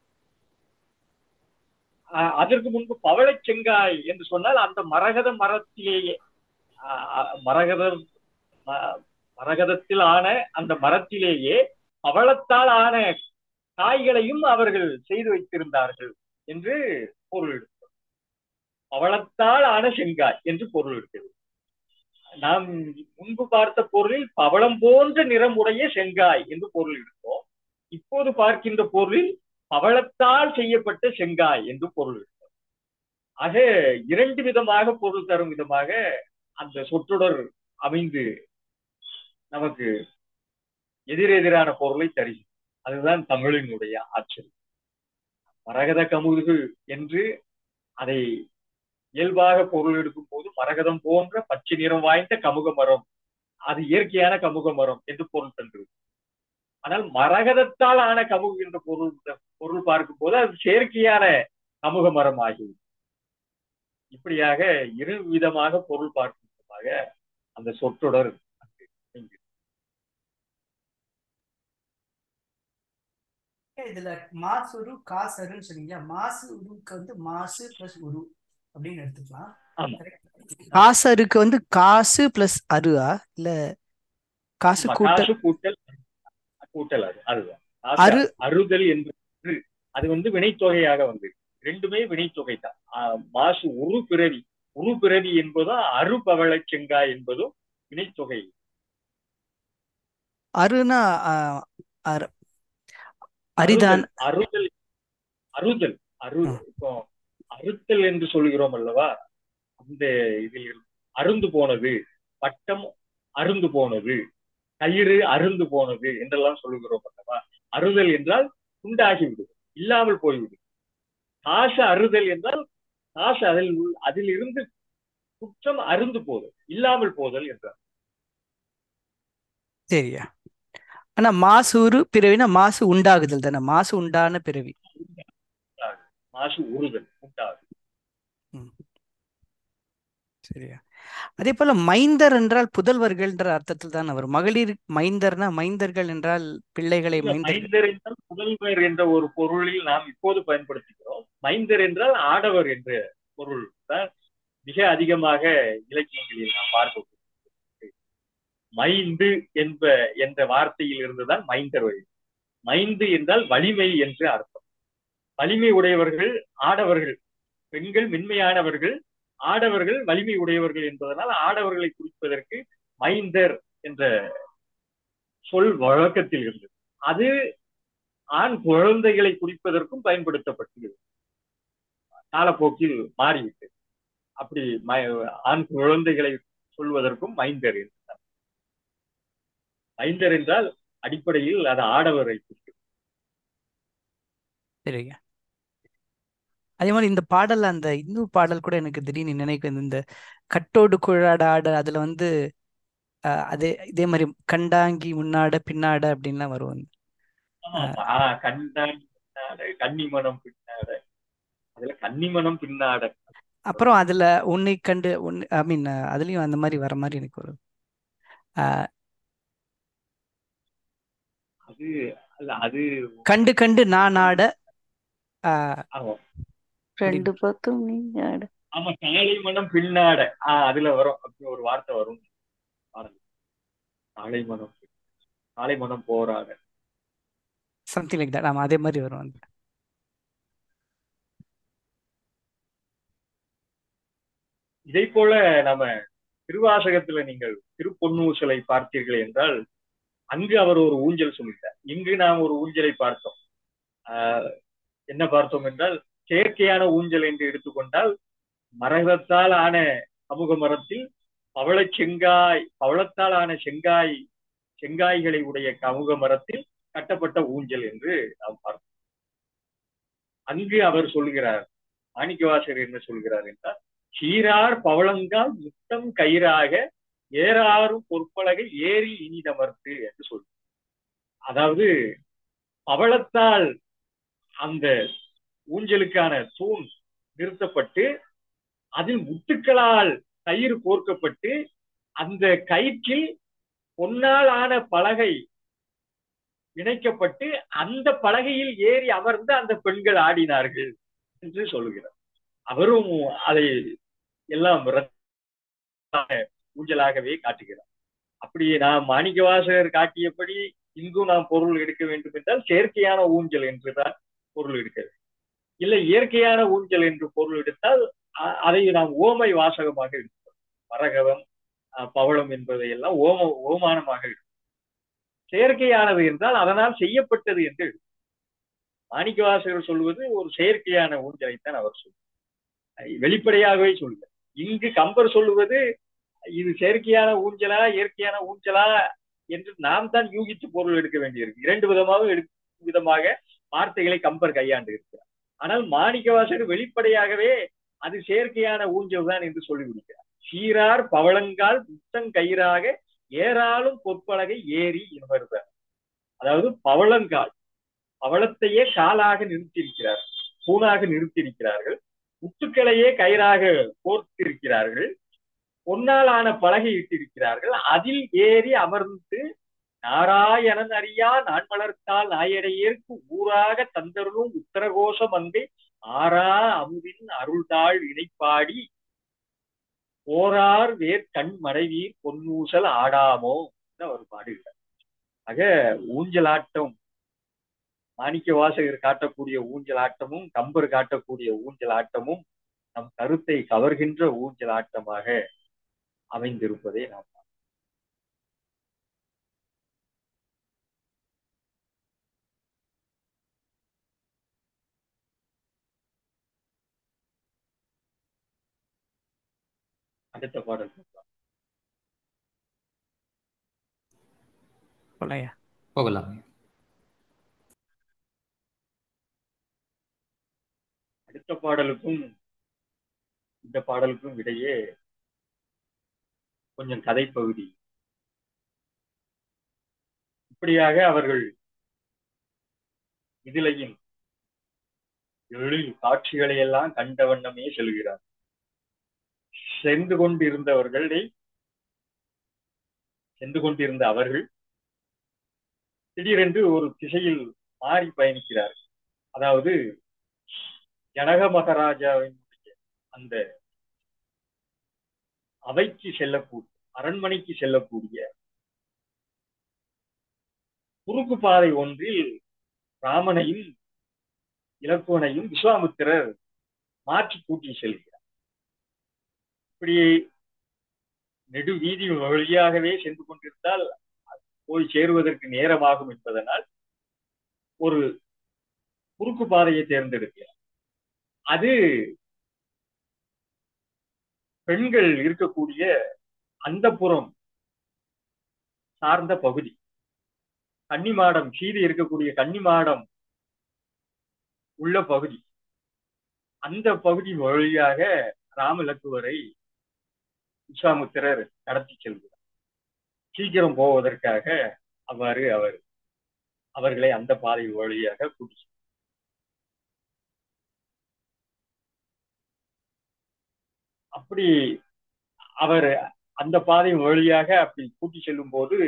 அதற்கு முன்பு பவள செங்காய் என்று சொன்னால் அந்த மரகத மரத்திலேயே மரகத மரகதத்தில் ஆன அந்த மரத்திலேயே பவளத்தால் ஆன காய்களையும் அவர்கள் செய்து வைத்திருந்தார்கள் என்று பொருள் எடுத்தோம் பவளத்தால் ஆன செங்காய் என்று பொருள் இருக்கிறது நாம் முன்பு பார்த்த பொருளில் பவளம் போன்ற நிறமுடைய செங்காய் என்று பொருள் எடுத்தோம் இப்போது பார்க்கின்ற பொருளில் பவளத்தால் செய்யப்பட்ட செங்காய் என்று பொருள் எடுத்தோம் ஆக இரண்டு விதமாக பொருள் தரும் விதமாக அந்த சொற்றொடர் அமைந்து நமக்கு எதிரெதிரான பொருளை தருகிறது அதுதான் தமிழினுடைய ஆச்சரியம் மரகத கமுகு என்று அதை இயல்பாக பொருள் எடுக்கும் போது மரகதம் போன்ற பச்சை நிறம் வாய்ந்த கமுக மரம் அது இயற்கையான கமுக மரம் என்று பொருள் தந்தது ஆனால் மரகதத்தால் ஆன கமுகு என்ற பொருள் பொருள் பார்க்கும் போது அது செயற்கையான கமுக மரம் ஆகிவிடும் இப்படியாக இரு விதமாக பொருள் பார்க்கும் விதமாக அந்த சொற்றொடர் இதுல மாசு உரு காசருன்னு சொன்னீங்க மாசு உருவுக்கு வந்து மாசு பிளஸ் உரு அப்படின்னு எடுத்துக்கலாம் காசருக்கு வந்து காசு பிளஸ் அருவா இல்ல காசு கூட்டல் கூட்டல் கூட்டல் அது அதுதான் அரு அறுதல் என்று அது வந்து வினைத்தொகையாக வந்து ரெண்டுமே வினைத்தொகை தான் மாசு உரு பிறவி உரு பிறவி என்பதும் அருபவள செங்காய் என்பதும் வினைத்தொகை அருனா அரிதான் அறுதல் அறுதல் அரு இப்போ அறுத்தல் என்று சொல்கிறோம் அல்லவா அந்த இதில் அருந்து போனது பட்டம் அருந்து போனது கயிறு அருந்து போனது என்றெல்லாம் சொல்லுகிறோம் அல்லவா அறுதல் என்றால் துண்டாகிவிடும் இல்லாமல் போய்விடும் காசு அறுதல் என்றால் காசு அதில் அதில் இருந்து குற்றம் அருந்து போதல் இல்லாமல் போதல் என்றார் சரியா ஆனா மாசு உரு பிறவினா மாசு உண்டாகுதல் தானே மாசு உண்டான பிறவி மாசு உறுதல் உண்டாகுது சரியா அதே போல மைந்தர் என்றால் புதல்வர்கள்ன்ற அர்த்தத்தில் தான் வரும் மகளிர் மைந்தர்னா மைந்தர்கள் என்றால் பிள்ளைகளை இல்ல, மைந்தர்கள் மைந்தர் என்றால் புதல்வர் என்ற ஒரு பொருளில் நாம் இப்போது பயன்படுத்துகிறோம் மைந்தர் என்றால் ஆடவர் என்ற பொருள் தான் மிக அதிகமாக இலக்கியங்களில் நாம் பார்க்க மைந்து என்ப என்ற வார்த்தையில் இருந்துதான் மைந்தர் வழி மைந்து என்றால் வலிமை என்று அர்த்தம் வலிமை உடையவர்கள் ஆடவர்கள் பெண்கள் மென்மையானவர்கள் ஆடவர்கள் வலிமை உடையவர்கள் என்பதனால் ஆடவர்களை குறிப்பதற்கு மைந்தர் என்ற சொல் வழக்கத்தில் இருந்தது அது ஆண் குழந்தைகளை குறிப்பதற்கும் பயன்படுத்தப்பட்டது காலப்போக்கில் மாறிவிட்டது அப்படி ம- ஆண் குழந்தைகளை சொல்வதற்கும் மைந்தர் என்று மைந்தர் என்றால் அடிப்படையில் அது ஆடவரை குறிக்கும் சரிங்க அதே மாதிரி இந்த பாடல் அந்த இந்து பாடல் கூட எனக்கு திடீர்னு நினைக்கும் இந்த கட்டோடு குழாட ஆட அதுல வந்து அஹ், அதே இதே மாதிரி கண்டாங்கி முன்னாட பின்னாட அப்படின்லாம் வரும் ஆமா, ஆமா. ஆ, கண்டான் பின்னாட கன்னிமணம் பின்னாட அதுல கன்னிமணம் பின்னாட அப்புறம் அதுல உன்னை கண்டு உன் ஐ மீன் அதுலயும் அந்த மாதிரி வர மாதிரி எனக்கு ஒரு அஹ், அது அல்ல அது கண்டு கண்டு நான் ஆட அஹ், ஆமா ரெண்டு பக்கம் நீங்க ஆடு ஆமா காளை மனம் பின்னாட ஆஹ் அதுல வரும் அப்படி ஒரு வார்த்தை வரும் பாடல். காளை மனம் காளை மனம் போராட சம்திங் லைக் தட் ஆமா அதே மாதிரி வரும் அந்த இதை போல நம்ம திருவாசகத்துல நீங்கள் திருப்பொன்னூசலை பார்த்தீர்கள் என்றால் அங்கு அவர் ஒரு ஊஞ்சல் சொல்லிட்டார் இங்கு நாம் ஒரு ஊஞ்சலை பார்த்தோம் ஆஹ் என்ன பார்த்தோம் என்றால் செயற்கையான ஊஞ்சல் என்று எடுத்துக்கொண்டால் மரகதத்தால் ஆன சமூக மரத்தில் பவள செங்காய் பவளத்தால் ஆன செங்காய் செங்காய்களை உடைய கமுக மரத்தில் கட்டப்பட்ட ஊஞ்சல் என்று நாம் பார்த்தோம் அங்கு அவர் சொல்கிறார் மாணிக்கவாசகர் என்ன சொல்கிறார் என்றால் சீரார் பவளங்கால் முத்தம் கயிறாக ஏறாரும் பொற்பலகை ஏறி இனிதமர்த்து என்று சொல் அதாவது பவளத்தால் அந்த ஊஞ்சலுக்கான தூண் நிறுத்தப்பட்டு அதில் முத்துக்களால் கயிறு கோர்க்கப்பட்டு அந்த கயிற்றில் பொன்னால் ஆன பலகை இணைக்கப்பட்டு அந்த பலகையில் ஏறி அமர்ந்து அந்த பெண்கள் ஆடினார்கள் என்று சொல்லுகிறார் அவரும் அதை எல்லாம் ரத்த ஊஞ்சலாகவே காட்டுகிறார் அப்படி நாம் மாணிக்கவாசகர் காட்டியபடி இங்கும் நாம் பொருள் எடுக்க வேண்டும் என்றால் செயற்கையான ஊஞ்சல் என்றுதான் பொருள் எடுக்க வேண்டும் இல்லை இயற்கையான ஊஞ்சல் என்று பொருள் எடுத்தால் அ- அதை நாம் ஓமை வாசகமாக எடுக்கிறோம் மரகதம் அஹ், பவளம் என்பதை எல்லாம் ஓம ஓமானமாக எடுக்கிறோம் செயற்கையானது என்றால் அதனால் செய்யப்பட்டது என்று எடுக்கிறோம். மாணிக்கவாசகர் சொல்வது ஒரு செயற்கையான ஊஞ்சலைத்தான் அவர் சொல்வார் வெளிப்படையாகவே சொல்லுவார் இங்கு கம்பர் சொல்லுவது இது செயற்கையான ஊஞ்சலா இயற்கையான ஊஞ்சலா என்று நாம் தான் யூகித்து பொருள் எடுக்க வேண்டியிருக்கு இரண்டு விதமாக எடுக்கும் விதமாக வார்த்தைகளை கம்பர் கையாண்டு இருக்கிறார் ஆனால் மாணிக்கவாசகர் வெளிப்படையாகவே அது செயற்கையான ஊஞ்சல் தான் என்று சொல்லிவிடுகிறார் சீரார் பவளங்கால் முத்தங்கயிறாக ஏறாலும் பொற்பலகை ஏறி என்பதுதான் அதாவது பவளங்கால் பவளத்தையே காலாக நிறுத்தியிருக்கிறார் பூனாக நிறுத்தியிருக்கிறார்கள் முத்துக்களையே கயிறாக கோர்த்திருக்கிறார்கள் பொன்னாலான பலகை இட்டிருக்கிறார்கள் அதில் ஏறி அமர்ந்து நாராயணன் அறியா நான் வளர்த்தால் நாயடையேற்கு ஊராக தந்தருளும் உத்தரகோஷ மங்கை ஆரா அமுதின் அருள்தாள் இணைப்பாடி போரார் வேர் கண் மனைவீர் பொன்னூசல் ஆடாமோ என்று அவர் பாடுகிறார் ஆக ஊஞ்சலாட்டம் மாணிக்க வாசகர் காட்டக்கூடிய ஊஞ்சல் ஆட்டமும் கம்பர் காட்டக்கூடிய ஊஞ்சல் ஆட்டமும் நம் கருத்தை கவர்கின்ற ஊஞ்சல் ஆட்டமாக அமைந்திருப்பதை நாம் பார்க்கிறோம். அடுத்த பாடல் பார்க்கலாம். போலையா போகலாம் அடுத்த பாடலுக்கும் இந்த பாடலுக்கும் இடையே கொஞ்சம் கதைப்பகுதி இப்படியாக அவர்கள் இதிலையும் எழில் காட்சிகளை எல்லாம் கண்ட வண்ணமே செல்கிறார் சென்று கொண்டிருந்தவர்களை சென்று கொண்டிருந்த அவர்கள் திடீரென்று ஒரு திசையில் மாறி பயணிக்கிறார் அதாவது ஜனக மகாராஜாவினுடைய அந்த அவைக்கு செல்லக்கூடிய அரண்மனைக்கு செல்லக்கூடிய குறுக்கு பாதை ஒன்றில் ராமனையும் இலக்குவனையும் விஸ்வாமித்திரர் மாற்றி கூட்டி செல்கிறார் இப்படி நெடு வீதி வழியாகவே சென்று கொண்டிருந்தால் போய் சேருவதற்கு நேரமாகும் என்பதனால் ஒரு குறுக்கு பாதையை தேர்ந்தெடுக்கிறார் அது பெண்கள் இருக்கக்கூடிய அந்த புறம் சார்ந்த பகுதி கன்னிமாடம் சீதி இருக்கக்கூடிய கன்னிமாடம் உள்ள பகுதி அந்த பகுதி வழியாக ராமலக்குவரை விஸ்வாமுத்திரர் கடத்தி செல்கிறார் சீக்கிரம் போவதற்காக அவ்வாறு அவர் அவர்களை அந்த பாதை வழியாக கூட்டி அப்படி அவர் அந்த பாதை வழியாக அப்படி கூட்டி செல்லும் போது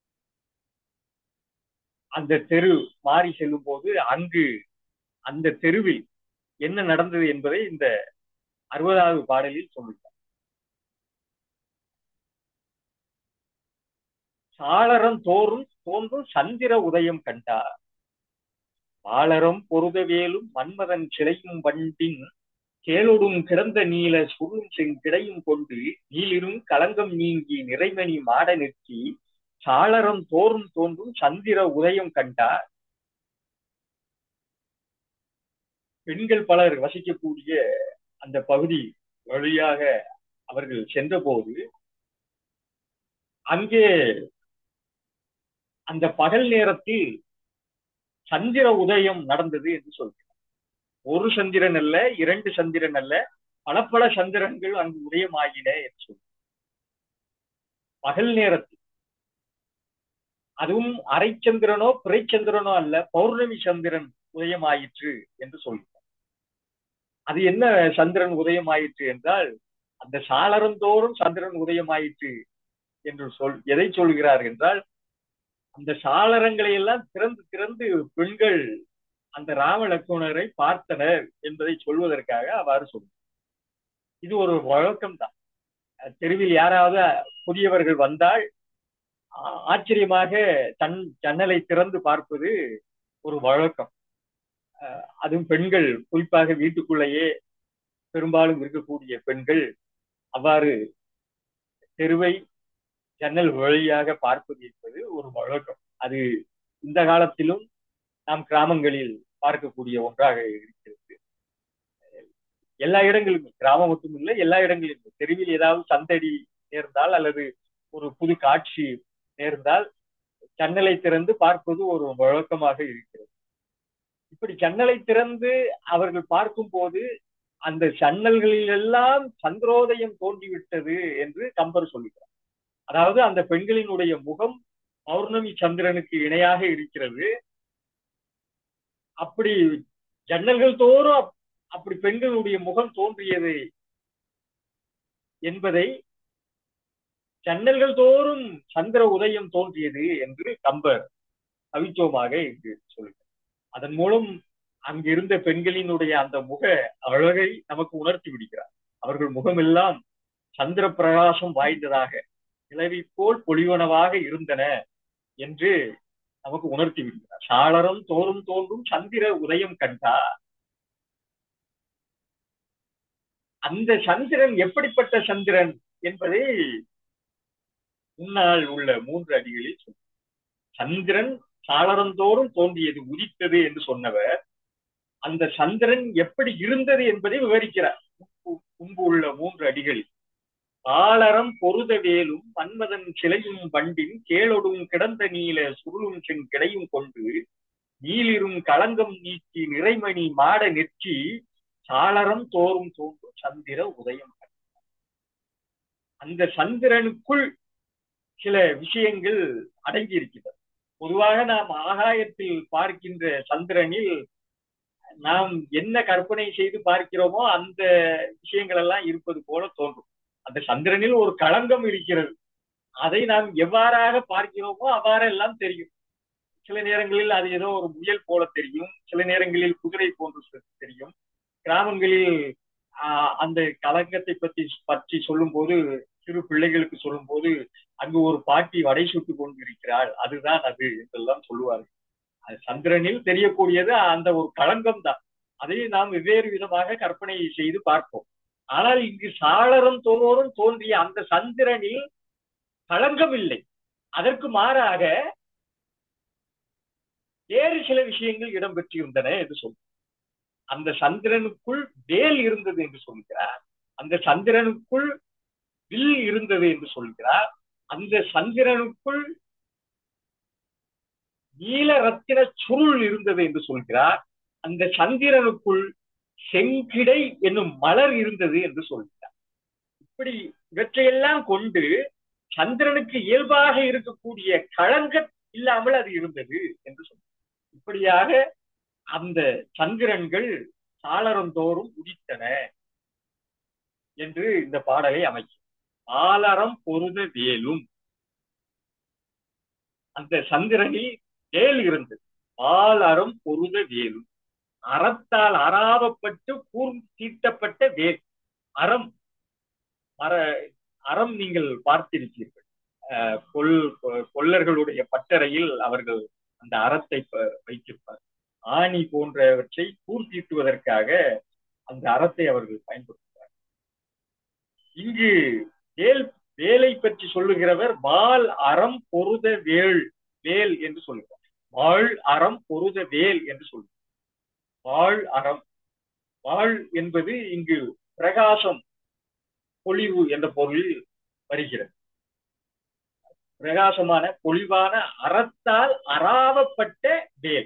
அந்த தெரு மாறி செல்லும் போது அங்கு அந்த தெருவில் என்ன நடந்தது என்பதை இந்த அறுபதாவது பாடலில் சொல்லுகிறார் சாளரம் தோறும் தோன்றும் சந்திர உதயம் கண்டார் வாளரம் பொருதவேலும் மன்மதன் சிலையும் வண்டின் கேளொடும் கிடந்த நீல சுருளும் செங்கிடையும் கொண்டு நீளிரும் களங்கம் நீங்கி நிறைமணி மாட நிற்கி சாளரம் தோறும் தோன்றும் சந்திர உதயம் கண்டார் பெண்கள் பலர் வசிக்கக்கூடிய அந்த பகுதி வழியாக அவர்கள் சென்றபோது அங்கே அந்த பகல் நேரத்தில் சந்திர உதயம் நடந்தது என்று சொல்கிறார் ஒரு சந்திரன் அல்ல இரண்டு சந்திரன் அல்ல பல பல சந்திரன்கள் அங்கு உதயமாகின என்று சொல்றார் பகல் நேரத்தில் அதுவும் அரை சந்திரனோ பிறை சந்திரனோ அல்ல பௌர்ணமி சந்திரன் உதயமாயிற்று என்று சொல்கிறார் அது என்ன சந்திரன் உதயமாயிற்று என்றால் அந்த சாளரந்தோறும் சந்திரன் உதயமாயிற்று என்று சொல் எதை சொல்கிறார் என்றால் அந்த சாளரங்களை எல்லாம் திறந்து திறந்து பெண்கள் அந்த ராம லட்சுமணரை பார்த்தனர் என்பதை சொல்வதற்காக அவ்வாறு சொல்றார் இது ஒரு வழக்கம் தான் தெருவில் யாராவது புதியவர்கள் வந்தால் ஆச்சரியமாக தன் ஜன்னலை திறந்து பார்ப்பது ஒரு வழக்கம் அதுவும் பெண்கள் குறிப்பாக வீட்டுக்குள்ளேயே பெரும்பாலும் இருக்கக்கூடிய பெண்கள் அவ்வாறு தெருவை ஜன்னல் வழியாக பார்ப்பது என்பது ஒரு வழக்கம் அது இந்த காலத்திலும் நாம் கிராமங்களில் பார்க்கக்கூடிய ஒன்றாக இருக்கிறது எல்லா இடங்களிலும் கிராமம் மட்டும் இல்லை எல்லா இடங்களிலும் தெருவில் ஏதாவது சந்தடி நேர்ந்தால் அல்லது ஒரு புது காட்சி நேர்ந்தால் ஜன்னலை திறந்து பார்ப்பது ஒரு வழக்கமாக இருக்கிறது இப்படி ஜன்னலை திறந்து அவர்கள் பார்க்கும் போது அந்த ஜன்னல்களில் எல்லாம் சந்திரோதயம் தோன்றிவிட்டது என்று கம்பர் சொல்லுகிறார் அதாவது அந்த பெண்களினுடைய முகம் பௌர்ணமி சந்திரனுக்கு இணையாக இருக்கிறது அப்படி ஜன்னல்கள் தோறும் அப்படி பெண்களுடைய முகம் தோன்றியது என்பதை ஜன்னல்கள் தோறும் சந்திர உதயம் தோன்றியது என்று கம்பர் கவித்துவமாக இங்கு சொல்கிறார் அதன் மூலம் அங்கிருந்த பெண்களினுடைய அந்த முக அழகை நமக்கு உணர்த்தி விடுகிறார் அவர்கள் முகமெல்லாம் சந்திர பிரகாசம் வாய்ந்ததாக நிலவி போல் பொலிவனவாக இருந்தன என்று நமக்கு உணர்த்தி விடுகிறார் சாளரம் தோறும் தோன்றும் சந்திர உதயம் கண்டா அந்த சந்திரன் எப்படிப்பட்ட சந்திரன் என்பதை முன்னால் உள்ள மூன்று அடிகளில் சொல்ல சந்திரன் சாளரந்தோறும் தோன்றியது உதித்தது என்று சொன்னவர் அந்த சந்திரன் எப்படி இருந்தது என்பதை விவரிக்கிறார் முன்பு உள்ள மூன்று அடிகளில் ஆளரம் பொருத வேலும் மன்மதன் சிலையும் வண்டின் கேளொடும் கிடந்த நீல சுருளும் சென் கிடையும் கொண்டு நீளிரும் களங்கம் நீக்கி நிறைமணி மாட நிற்கி சாளரம் தோறும் தோன்றும் சந்திர உதயம் அந்த சந்திரனுக்குள் சில விஷயங்கள் அடங்கி இருக்கிறது பொதுவாக நாம் ஆகாயத்தில் பார்க்கின்ற சந்திரனில் நாம் என்ன கற்பனை செய்து பார்க்கிறோமோ அந்த விஷயங்கள் எல்லாம் இருப்பது போல தோன்றும் அந்த சந்திரனில் ஒரு களங்கம் இருக்கிறது அதை நாம் எவ்வாறாக பார்க்கிறோமோ அவ்வாறெல்லாம் தெரியும் சில நேரங்களில் அது ஏதோ ஒரு முயல் போல தெரியும் சில நேரங்களில் குதிரை போன்று தெரியும் கிராமங்களில் ஆஹ் அந்த களங்கத்தை பற்றி பற்றி சொல்லும் போது சிறு பிள்ளைகளுக்கு சொல்லும் போது அங்கு ஒரு பாட்டி வடை சுட்டு கொண்டிருக்கிறாள் அதுதான் அது என்றெல்லாம் சொல்லுவார்கள் அது சந்திரனில் தெரியக்கூடியது அந்த ஒரு களங்கம் தான் அதை நாம் வெவ்வேறு விதமாக கற்பனை செய்து பார்ப்போம் ஆனால் இங்கு சாளரம் தோறும் தோன்றிய அந்த சந்திரனில் களங்கம் இல்லை அதற்கு மாறாக வேறு சில விஷயங்கள் இடம்பெற்றிருந்தன என்று சொல்லும் அந்த சந்திரனுக்குள் வேல் இருந்தது என்று சொல்கிறார் அந்த சந்திரனுக்குள் வில் இருந்தது என்று சொல்கிறார் அந்த சந்திரனுக்குள் நீல ரத்தின சுருள் இருந்தது என்று சொல்கிறார் அந்த சந்திரனுக்குள் செங்கிடை என்னும் மலர் இருந்தது என்று சொல்கிறார் இப்படி இவற்றையெல்லாம் கொண்டு சந்திரனுக்கு இயல்பாக இருக்கக்கூடிய களங்க இல்லாமல் அது இருந்தது என்று சொல்றார் இப்படியாக அந்த சந்திரன்கள் சாளரந்தோறும் உதித்தன என்று இந்த பாடலை அமைக்கும் ஆலரம் பொருத வேலும் அந்த சந்திரனில் வேல் இருந்தது ஆலரம் பொருத வேலும் அறத்தால் அறாவப்பட்டு கூர்ந்து தீட்டப்பட்ட வேல் அறம் மர அறம் நீங்கள் பார்த்திருப்பீர்கள் கொல் கொல்லர்களுடைய பட்டறையில் அவர்கள் அந்த அறத்தை வைத்திருப்பார் ஆணி போன்றவற்றை கூர்த்தீட்டுவதற்காக அந்த அறத்தை அவர்கள் பயன்படுத்துவார் இங்கு வேல் வேலை பற்றி சொல்லுகிறவர் வால் அறம் பொருத வேள் வேல் என்று சொல்லுகிறார் வாழ் அறம் பொருத வேல் என்று சொல்லுகிறார் வாழ் அறம் வாழ் என்பது இங்கு பிரகாசம் பொலிவு என்ற பொருளில் வருகிறது பிரகாசமான பொலிவான அறத்தால் அறாவப்பட்ட வேல்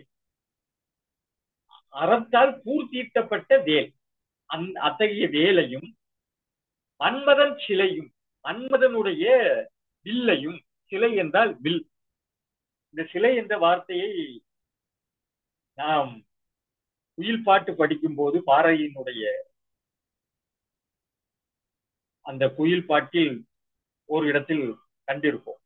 அறத்தால் பூர்த்தீட்டப்பட்ட வேல் அந் அத்தகைய வேலையும் மன்மதன் சிலையும் மன்மதனுடைய வில்லையும் சிலை என்றால் வில் இந்த சிலை என்ற வார்த்தையை நாம் குயில் பாட்டு படிக்கும் போது பாறையினுடைய அந்த குயில் பாட்டில் ஒரு இடத்தில் கண்டிருப்போம்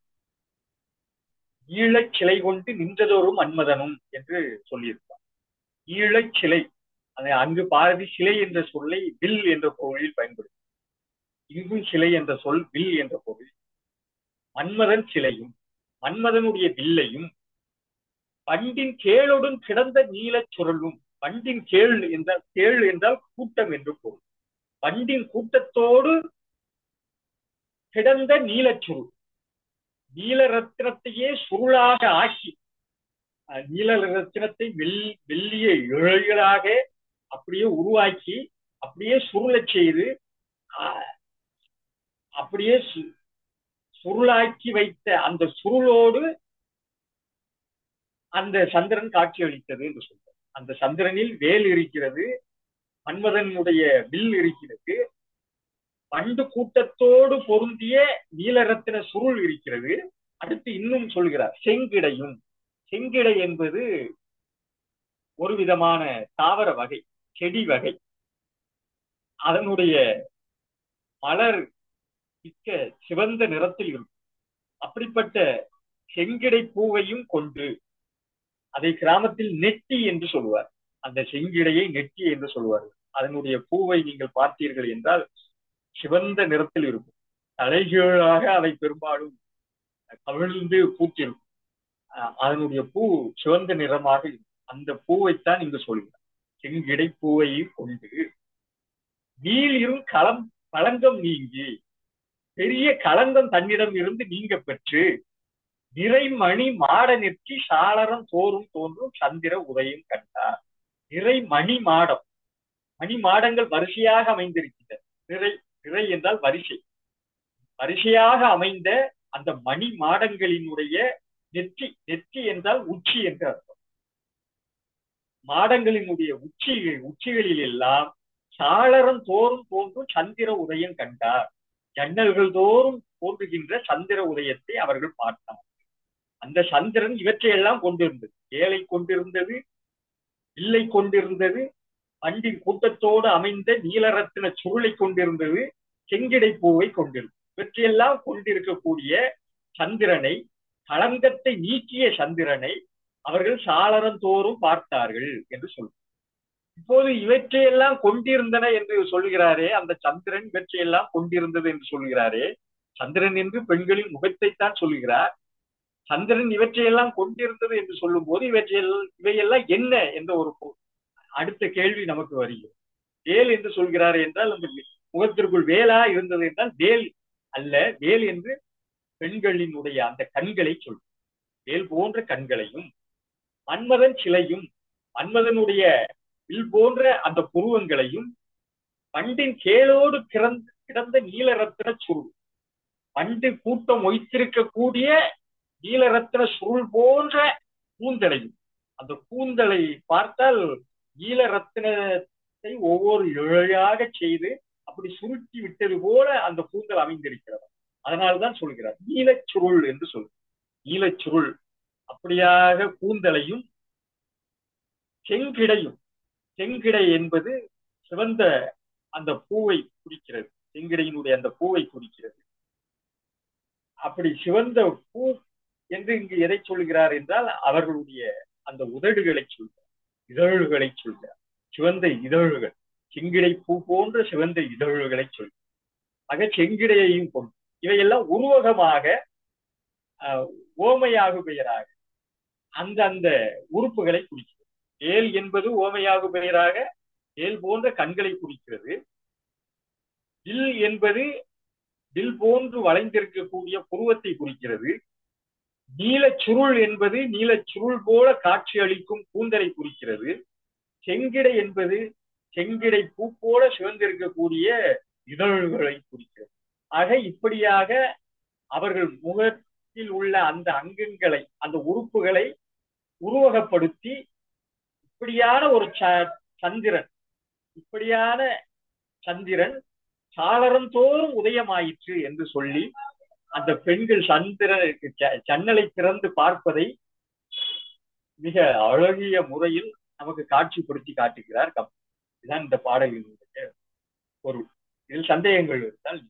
ஈழச் சிலை கொண்டு நின்றதோறும் மன்மதனும் என்று சொல்லியிருப்பார் ஈழச் சிலை அங்கு பாரதி சிலை என்ற சொல்லை வில் என்ற பொருளில் பயன்படுத்தும் இங்கும் சிலை என்ற சொல் வில் என்ற பொருள் மன்மதன் சிலையும் மன்மதனுடைய வில்லையும் பண்டின் கேளுடன் கிடந்த நீலச் சுரலும் பண்டின் கேள் என்றால் கேள் என்றால் கூட்டம் என்று பொருள் பண்டின் கூட்டத்தோடு கிடந்த நீலச்சுருள் நீல ரத்தினத்தையே சுருளாக ஆக்கி நீல ரத்தினத்தை வெள் வெள்ளிய இழைகளாக அப்படியே உருவாக்கி அப்படியே சுருளச் செய்து அப்படியே சுருளாக்கி வைத்த அந்த சுருளோடு அந்த சந்திரன் காட்சி அளித்தது என்று சொல்றார் அந்த சந்திரனில் வேல் இருக்கிறது மன்மதனுடைய வில் இருக்கிறது பண்டு கூட்டத்தோடு பொருந்திய நீலரத்தின சுருள் இருக்கிறது அடுத்து இன்னும் சொல்கிறார் செங்கிடையும் செங்கிடை என்பது ஒரு விதமான தாவர வகை செடி வகை அதனுடைய மலர் மிக்க சிவந்த நிறத்தில் இருக்கும் அப்படிப்பட்ட செங்கிடை பூவையும் கொண்டு அதை கிராமத்தில் நெட்டி என்று சொல்லுவார் அந்த செங்கிடையை நெட்டி என்று சொல்லுவார்கள் அதனுடைய பூவை நீங்கள் பார்த்தீர்கள் என்றால் சிவந்த நிறத்தில் இருக்கும் தலைகீழாக அவை பெரும்பாலும் கவிழ்ந்து பூத்திருக்கும் அதனுடைய பூ சிவந்த நிறமாக இருக்கும் அந்த பூவைத்தான் இங்கு சொல்கிறார் செங்கிடை பூவையும் கொண்டு நீளிரும் களம் களங்கம் நீங்கி பெரிய களங்கம் தன்னிடம் இருந்து நீங்க பெற்று நிறைமணி மாட நிற்கி சாளரம் தோறும் தோன்றும் சந்திர உதயம் கண்டார் நிறை மணி மாடம் மணி மாடங்கள் வரிசையாக அமைந்திருக்கின்றன நிறை நிறை என்றால் வரிசை வரிசையாக அமைந்த அந்த மணி மாடங்களினுடைய நெற்றி நெற்றி என்றால் உச்சி என்று அர்த்தம் மாடங்களினுடைய உச்சி உச்சிகளில் எல்லாம் சாளரம் தோறும் தோன்றும் சந்திர உதயம் கண்டார் ஜன்னல்கள் தோறும் தோன்றுகின்ற சந்திர உதயத்தை அவர்கள் பார்த்தார் அந்த சந்திரன் இவற்றையெல்லாம் கொண்டிருந்தது ஏழை கொண்டிருந்தது இல்லை கொண்டிருந்தது பண்டின் கூட்டத்தோடு அமைந்த நீலரத்தின சுருளை கொண்டிருந்தது செங்கிடை பூவை கொண்டிருக்கும் இவற்றையெல்லாம் கொண்டிருக்கக்கூடிய சந்திரனை களங்கத்தை நீக்கிய சந்திரனை அவர்கள் சாளரந்தோறும் பார்த்தார்கள் என்று சொல்லும் இப்போது இவற்றையெல்லாம் கொண்டிருந்தன என்று சொல்கிறாரே அந்த சந்திரன் இவற்றையெல்லாம் கொண்டிருந்தது என்று சொல்கிறாரே சந்திரன் என்று பெண்களின் முகத்தைத்தான் சொல்கிறார் சந்திரன் இவற்றையெல்லாம் கொண்டிருந்தது என்று சொல்லும் போது இவற்றையெல்லாம் இவையெல்லாம் என்ன என்ற ஒரு அடுத்த கேள்வி நமக்கு வருகிறது வேல் என்று சொல்கிறார் என்றால் அந்த முகத்திற்குள் வேலா இருந்தது என்றால் வேல் அல்ல வேல் என்று பெண்களினுடைய அந்த கண்களை சொல் வேல் போன்ற கண்களையும் மன்மதன் சிலையும் மன்மதனுடைய வில் போன்ற அந்த புருவங்களையும் பண்டின் கேளோடு கிடந்த கிடந்த நீலரத்தின சுருள் பண்டு கூட்டம் வைத்திருக்கக்கூடிய நீலரத்தின சுருள் போன்ற கூந்தலையும் அந்த கூந்தலை பார்த்தால் நீலரத்தினத்தை ஒவ்வொரு இழையாக செய்து அப்படி சுருட்டி விட்டது போல அந்த கூந்தல் அமைந்திருக்கிறது அதனால்தான் சொல்கிறார் நீலச்சுருள் என்று சொல் நீலச்சுருள் அப்படியாக கூந்தலையும் செங்கிடையும் செங்கிடை என்பது சிவந்த அந்த பூவை குறிக்கிறது செங்கிடையினுடைய அந்த பூவை குறிக்கிறது அப்படி சிவந்த பூ என்று இங்கு எதை சொல்கிறார் என்றால் அவர்களுடைய அந்த உதடுகளை சொல்கிறார் இதழ்களை சொல்கிறார் சிவந்த இதழ்கள் செங்கிடை பூ போன்ற சிவந்த இதழ்களை சொல்கிறார் ஆக செங்கிடையையும் கொண்டு இவையெல்லாம் உருவகமாக ஓமையாகு பெயராக அந்த அந்த உறுப்புகளை குறிக்கிறது ஏல் என்பது ஓமையாகு பெயராக ஏல் போன்ற கண்களை குறிக்கிறது வில் என்பது வில் போன்று வளைந்திருக்கக்கூடிய புருவத்தை குறிக்கிறது நீலச்சுருள் என்பது நீலச்சுருள் போல காட்சி அளிக்கும் கூந்தலை குறிக்கிறது செங்கிடை என்பது செங்கிடை பூ போல சிவந்திருக்கக்கூடிய இதழ்களை குறிக்கிறது ஆக இப்படியாக அவர்கள் முகத்தில் உள்ள அந்த அங்கங்களை அந்த உறுப்புகளை உருவகப்படுத்தி இப்படியான ஒரு சந்திரன் இப்படியான சந்திரன் சாளரம் தோறும் உதயமாயிற்று என்று சொல்லி அந்த பெண்கள் சந்திரனுக்கு ஜன்னலை திறந்து பார்ப்பதை மிக அழகிய முறையில் நமக்கு காட்சிப்படுத்தி காட்டுகிறார் கம் இதுதான் இந்த பாடலினுடைய பொருள் இதில் சந்தேகங்கள் இருந்தால்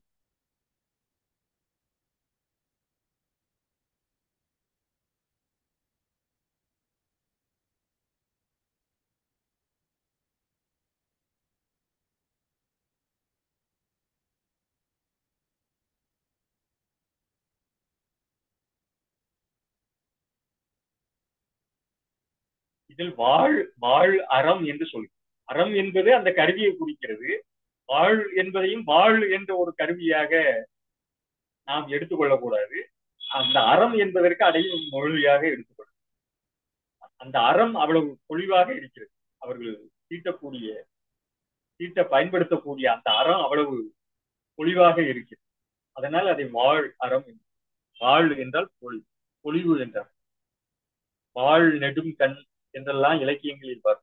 இதில் வாழ் வாழ் அறம் என்று சொல்லி அறம் என்பது அந்த கருவியை குறிக்கிறது வாழ் என்பதையும் வாழ் என்ற ஒரு கருவியாக நாம் எடுத்துக்கொள்ளக்கூடாது அந்த அறம் என்பதற்கு அடையும் மொழியாக எடுத்துக்கொள்ள அந்த அறம் அவ்வளவு பொழிவாக இருக்கிறது அவர்கள் தீட்டக்கூடிய தீட்ட பயன்படுத்தக்கூடிய அந்த அறம் அவ்வளவு பொழிவாக இருக்கிறது அதனால் அதை வாழ் அறம் வாழ் என்றால் பொழி பொழிவு என்றார் வாழ் நெடும் கண் என்றெல்லாம் இலக்கியங்களில் வரும்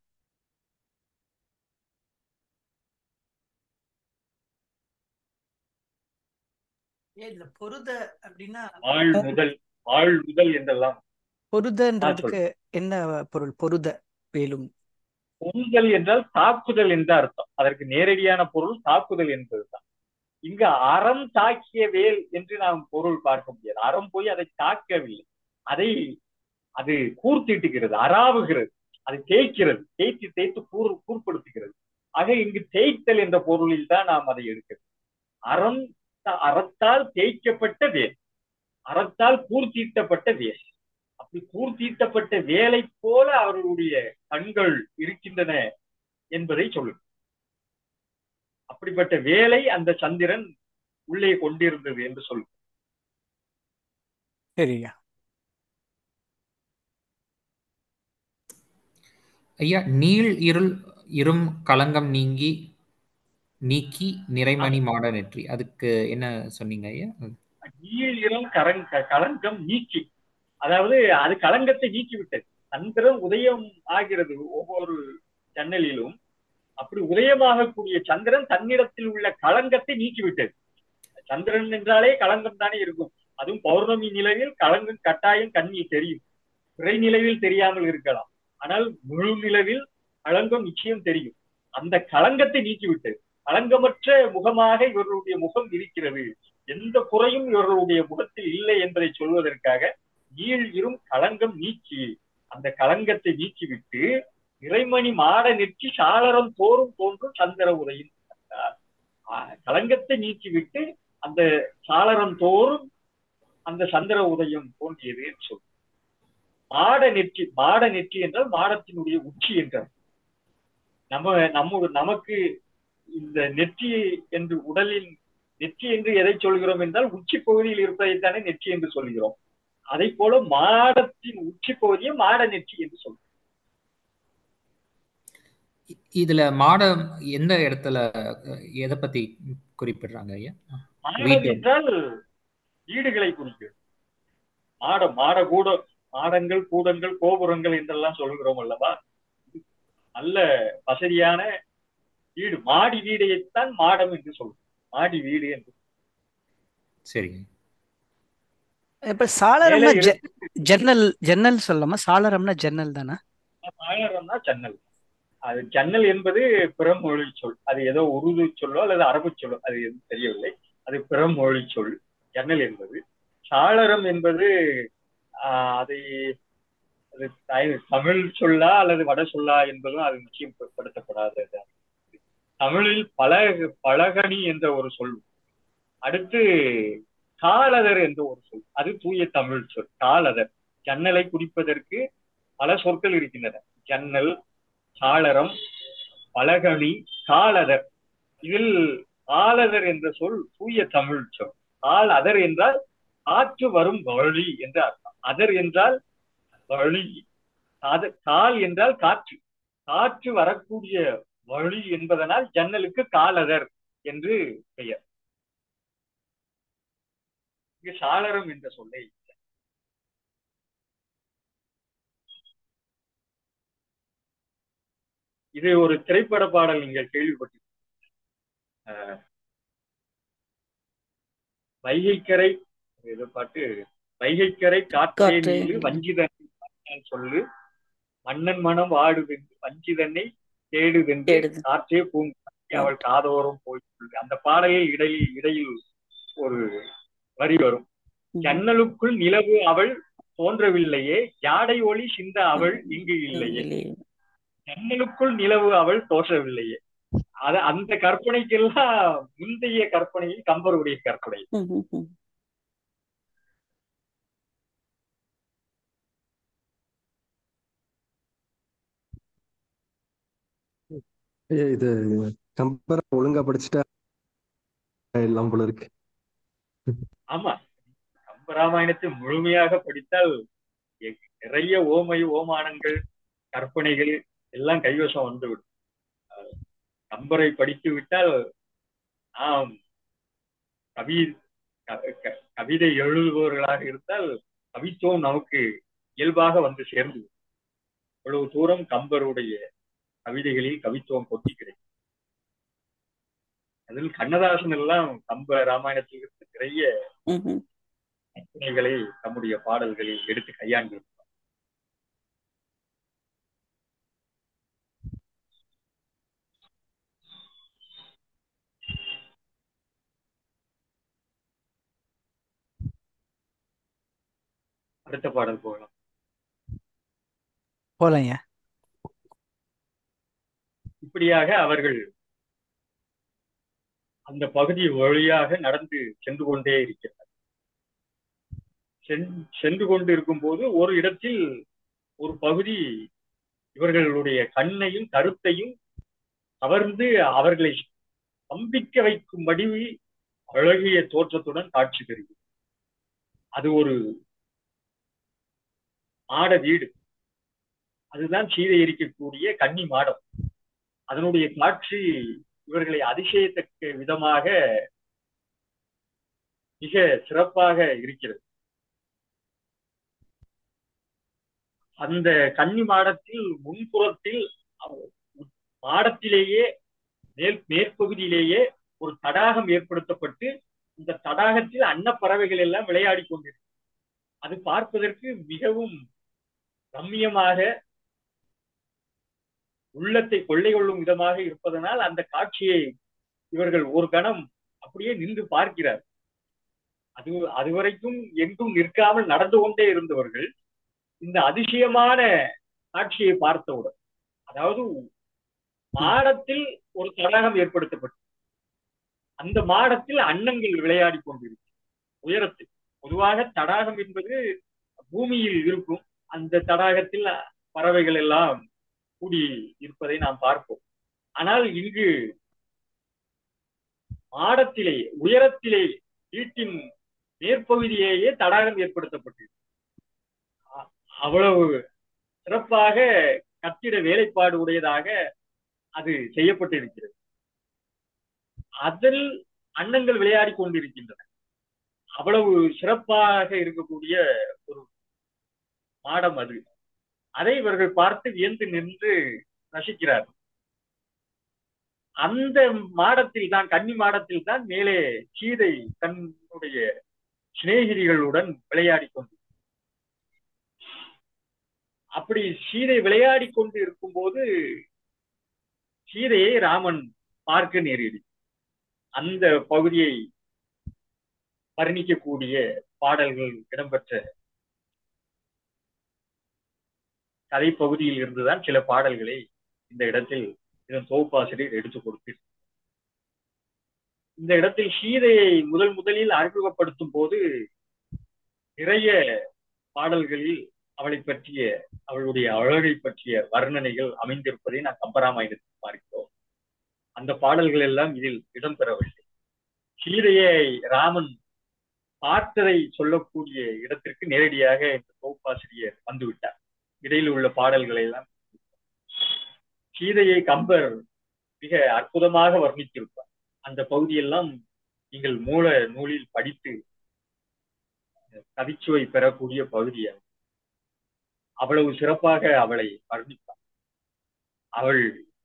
இதுல பொருத அப்படின்னா வாழ் முதல் வாழ் முதல் என்றெல்லாம் பொருதன்றதுக்கு என்ன பொருள் பொருத வேலும் பொங்கல் என்றால் தாக்குதல் என்ற அர்த்தம் அதற்கு நேரடியான பொருள் தாக்குதல் என்பதுதான் இங்கு அறம் தாக்கிய வேல் என்று நாம் பொருள் பார்க்க முடியாது அறம் போய் அதை தாக்கவில்லை அதை அது கூர்த்திட்டுகிறது அராவுகிறது அது தேய்க்கிறது தேய்த்து தேய்த்து கூர் கூர்ப்படுத்துகிறது ஆக இங்கு தேய்த்தல் என்ற பொருளில் தான் நாம் அதை எடுக்கிறோம் அறம் அறத்தால் தேய்க்கப்பட்ட வேல் அறத்தால் கூர்த்தீட்டப்பட்ட வேல் அப்படி கூர்த்தீட்டப்பட்ட வேலை போல அவர்களுடைய கண்கள் இருக்கின்றன என்பதை சொல்லும் அப்படிப்பட்ட வேலை அந்த சந்திரன் உள்ளே கொண்டிருந்தது என்று சொல்லும் சரியா ஐயா நீள் இருள் இரும் களங்கம் நீங்கி நீக்கி நிறைமணி மாட நெற்றி அதுக்கு என்ன சொன்னீங்க ஐயா நீள் இரும் கரங்க களங்கம் நீக்கி அதாவது அது களங்கத்தை நீக்கி விட்டது சந்திரன் உதயம் ஆகிறது ஒவ்வொரு ஜன்னலிலும் அப்படி உதயமாகக்கூடிய சந்திரன் தன்னிடத்தில் உள்ள களங்கத்தை நீக்கிவிட்டது சந்திரன் என்றாலே களங்கம் தானே இருக்கும் அதுவும் பௌர்ணமி நிலையில் களங்கம் கட்டாயம் கண்ணி தெரியும் பிறை நிலவில் தெரியாமல் இருக்கலாம் ஆனால் முழு நிலவில் களங்கம் நிச்சயம் தெரியும் அந்த களங்கத்தை நீக்கிவிட்டது களங்கமற்ற முகமாக இவர்களுடைய முகம் இருக்கிறது எந்த குறையும் இவர்களுடைய முகத்தில் இல்லை என்பதை சொல்வதற்காக நீள் இரும் களங்கம் நீக்கி அந்த களங்கத்தை நீக்கிவிட்டு இறைமணி மாட நெற்றி சாளரம் தோறும் தோன்றும் சந்திர உதயின் களங்கத்தை நீக்கிவிட்டு அந்த சாளரம் தோறும் அந்த சந்திர உதயம் தோன்றியது என்று சொல் மாட நெற்றி மாட நெற்றி என்றால் மாடத்தினுடைய உச்சி என்றார் நம்ம நம்ம நமக்கு இந்த நெற்றி என்று உடலின் நெற்றி என்று எதை சொல்கிறோம் என்றால் உச்சி பகுதியில் இருப்பதைத்தானே நெற்றி என்று சொல்கிறோம் அதை போல மாடத்தின் உச்சி பகுதியை மாட நெற்றி என்று சொல்றோம் இதுல மாடம் எந்த இடத்துல எதை பத்தி குறிப்பிடுறாங்க ஐயா மாடம் என்றால் வீடுகளை குறிக்கிறது மாடம் மாட கூட மாடங்கள் கூடங்கள் கோபுரங்கள் என்றெல்லாம் சொல்கிறோம் அல்லவா நல்ல வசதியான வீடு மாடி வீடையைத்தான் மாடம் என்று சொல்றோம் மாடி வீடு என்று சரிங்க இப்ப சாளரம்னா ஜன்னல் ஜன்னல் சொல்லலாமா சாளரம்னா ஜன்னல் தானே சாளரம்னா ஜன்னல் அது ஜன்னல் என்பது பிறமொழி சொல் அது ஏதோ உருது சொல்லோ அல்லது அரபு சொல்லோ அது எதுவும் தெரியவில்லை அது பிறமொழி சொல் ஜன்னல் என்பது சாளரம் என்பது அதை அது தமிழ் சொல்லா அல்லது வட சொல்லா என்பதும் அது நிச்சயப்படுத்தப்படாதது தமிழில் பலக பலகனி என்ற ஒரு சொல் அடுத்து காலதர் என்ற ஒரு சொல் அது தூய தமிழ் சொல் காலதர் ஜன்னலை குறிப்பதற்கு பல சொற்கள் இருக்கின்றன ஜன்னல் சாளரம் பலகனி காலதர் இதில் காலதர் என்ற சொல் தூய தமிழ் சொல் கால் அதர் என்றால் காற்று வரும் வழி என்ற அர்த்தம் அதர் என்றால் வழி கால் என்றால் காற்று காற்று வரக்கூடிய வழி என்பதனால் ஜன்னலுக்கு காலதர் என்று பெயர் இங்கு சாளரம் என்ற சொல்லை இது ஒரு திரைப்பட பாடல் நீங்கள் கேள்விப்பட்டு வைகைக்கரை இது பாட்டு வைகைக்கரை காற்றேனில் வஞ்சிதனை சொல்லு மன்னன் மனம் வாடுவென்று வஞ்சிதனை தேடுவென்று காற்றே பூங்கு அவள் காதோறும் போய் அந்த பாடலில் இடையில் இடையில் ஒரு வரி வரும் ஜன்னலுக்குள் நிலவு அவள் தோன்றவில்லையே ஜாடை ஒளி சிந்த அவள் இங்கு இல்லையே ஜன்னலுக்குள் நிலவு அவள் தோற்றவில்லையே அது அந்த கற்பனைக்கெல்லாம் முந்தைய கற்பனையில் கம்பருடைய கற்பனை இது கம்பரை ஒழுங்கா படிச்சுட்டா எல்லாம் போல இருக்கு ஆமா கம்பராமாயணத்தை முழுமையாக படித்தால் நிறைய ஓமை ஓமானங்கள் கற்பனைகள் எல்லாம் கைவசம் வந்துவிடும் கம்பரை படித்து விட்டால் நாம் கவி கவிதை எழுதுபவர்களாக இருந்தால் கவித்துவம் நமக்கு இயல்பாக வந்து சேர்ந்து அவ்வளவு தூரம் கம்பருடைய கவிதைகளில் கவித்துவம் கொட்டி கிடைக்கும் அதில் கண்ணதாசன் எல்லாம் கம்ப ராமாயணத்தில் இருந்து நிறைய கற்பனைகளை தம்முடைய பாடல்களில் எடுத்து கையாண்டு அடுத்த பாடல் போகலாம் போலங்க இப்படியாக அவர்கள் அந்த பகுதி வழியாக நடந்து சென்று கொண்டே இருக்கிறார் சென்று கொண்டு இருக்கும் போது ஒரு இடத்தில் ஒரு பகுதி இவர்களுடைய கண்ணையும் கருத்தையும் கவர்ந்து அவர்களை ஸ்தம்பிக்க வைக்கும்படி அழகிய தோற்றத்துடன் காட்சி பெறுகிறது அது ஒரு மாட வீடு அதுதான் சீதை இருக்கக்கூடிய கன்னி மாடம் அதனுடைய காட்சி இவர்களை அதிசயத்தக்க விதமாக மிக சிறப்பாக இருக்கிறது அந்த கன்னி மாடத்தில் முன்புறத்தில் மாடத்திலேயே மேல் மேற்பகுதியிலேயே ஒரு தடாகம் ஏற்படுத்தப்பட்டு இந்த தடாகத்தில் அன்னப்பறவைகள் எல்லாம் விளையாடி கொண்டிருக்கு அது பார்ப்பதற்கு மிகவும் ரம்மியமாக உள்ளத்தை கொள்ளை கொள்ளும் விதமாக இருப்பதனால் அந்த காட்சியை இவர்கள் ஒரு கணம் அப்படியே நின்று பார்க்கிறார் அது அதுவரைக்கும் எங்கும் நிற்காமல் நடந்து கொண்டே இருந்தவர்கள் இந்த அதிசயமான காட்சியை பார்த்தவுடன் அதாவது மாடத்தில் ஒரு தடாகம் ஏற்படுத்தப்பட்டு அந்த மாடத்தில் அன்னங்கள் விளையாடி கொண்டிருக்கும் உயரத்தில் பொதுவாக தடாகம் என்பது பூமியில் இருக்கும் அந்த தடாகத்தில் பறவைகள் எல்லாம் கூடி இருப்பதை நாம் பார்ப்போம் ஆனால் இங்கு மாடத்திலே உயரத்திலே வீட்டின் மேற்பகுதியேயே தடாகம் ஏற்படுத்தப்பட்டது அவ்வளவு சிறப்பாக கட்டிட வேலைப்பாடு உடையதாக அது செய்யப்பட்டிருக்கிறது அதில் அன்னங்கள் விளையாடி கொண்டிருக்கின்றன அவ்வளவு சிறப்பாக இருக்கக்கூடிய ஒரு மாடம் அது அதை இவர்கள் பார்த்து வியந்து நின்று ரசிக்கிறார்கள் அந்த மாடத்தில் தான் கன்னி மாடத்தில் தான் மேலே சீதை தன்னுடைய சிநேகிதிகளுடன் விளையாடி கொண்டு அப்படி சீதை விளையாடி கொண்டு இருக்கும்போது சீதையை ராமன் பார்க்க நேரிடு அந்த பகுதியை வர்ணிக்கக்கூடிய பாடல்கள் இடம்பெற்ற கதை பகுதியில் இருந்துதான் சில பாடல்களை இந்த இடத்தில் இதன் தொகுப்பாசிரியர் எடுத்துக் கொடுத்து இந்த இடத்தில் சீதையை முதல் முதலில் அறிமுகப்படுத்தும் போது நிறைய பாடல்களில் அவளை பற்றிய அவளுடைய அழகை பற்றிய வர்ணனைகள் அமைந்திருப்பதை நான் கம்பராமாயணத்தில் பார்க்கிறோம் அந்த பாடல்கள் எல்லாம் இதில் இடம்பெறவில்லை சீதையை ராமன் பார்த்ததை சொல்லக்கூடிய இடத்திற்கு நேரடியாக இந்த தொகுப்பாசிரியர் வந்துவிட்டார் இடையில் உள்ள பாடல்களை எல்லாம் சீதையை கம்பர் மிக அற்புதமாக வர்ணித்திருப்பார் அந்த பகுதியெல்லாம் நீங்கள் மூல நூலில் படித்து கவிச்சுவை பெறக்கூடிய பகுதி அவ்வளவு சிறப்பாக அவளை வர்ணிப்பார் அவள்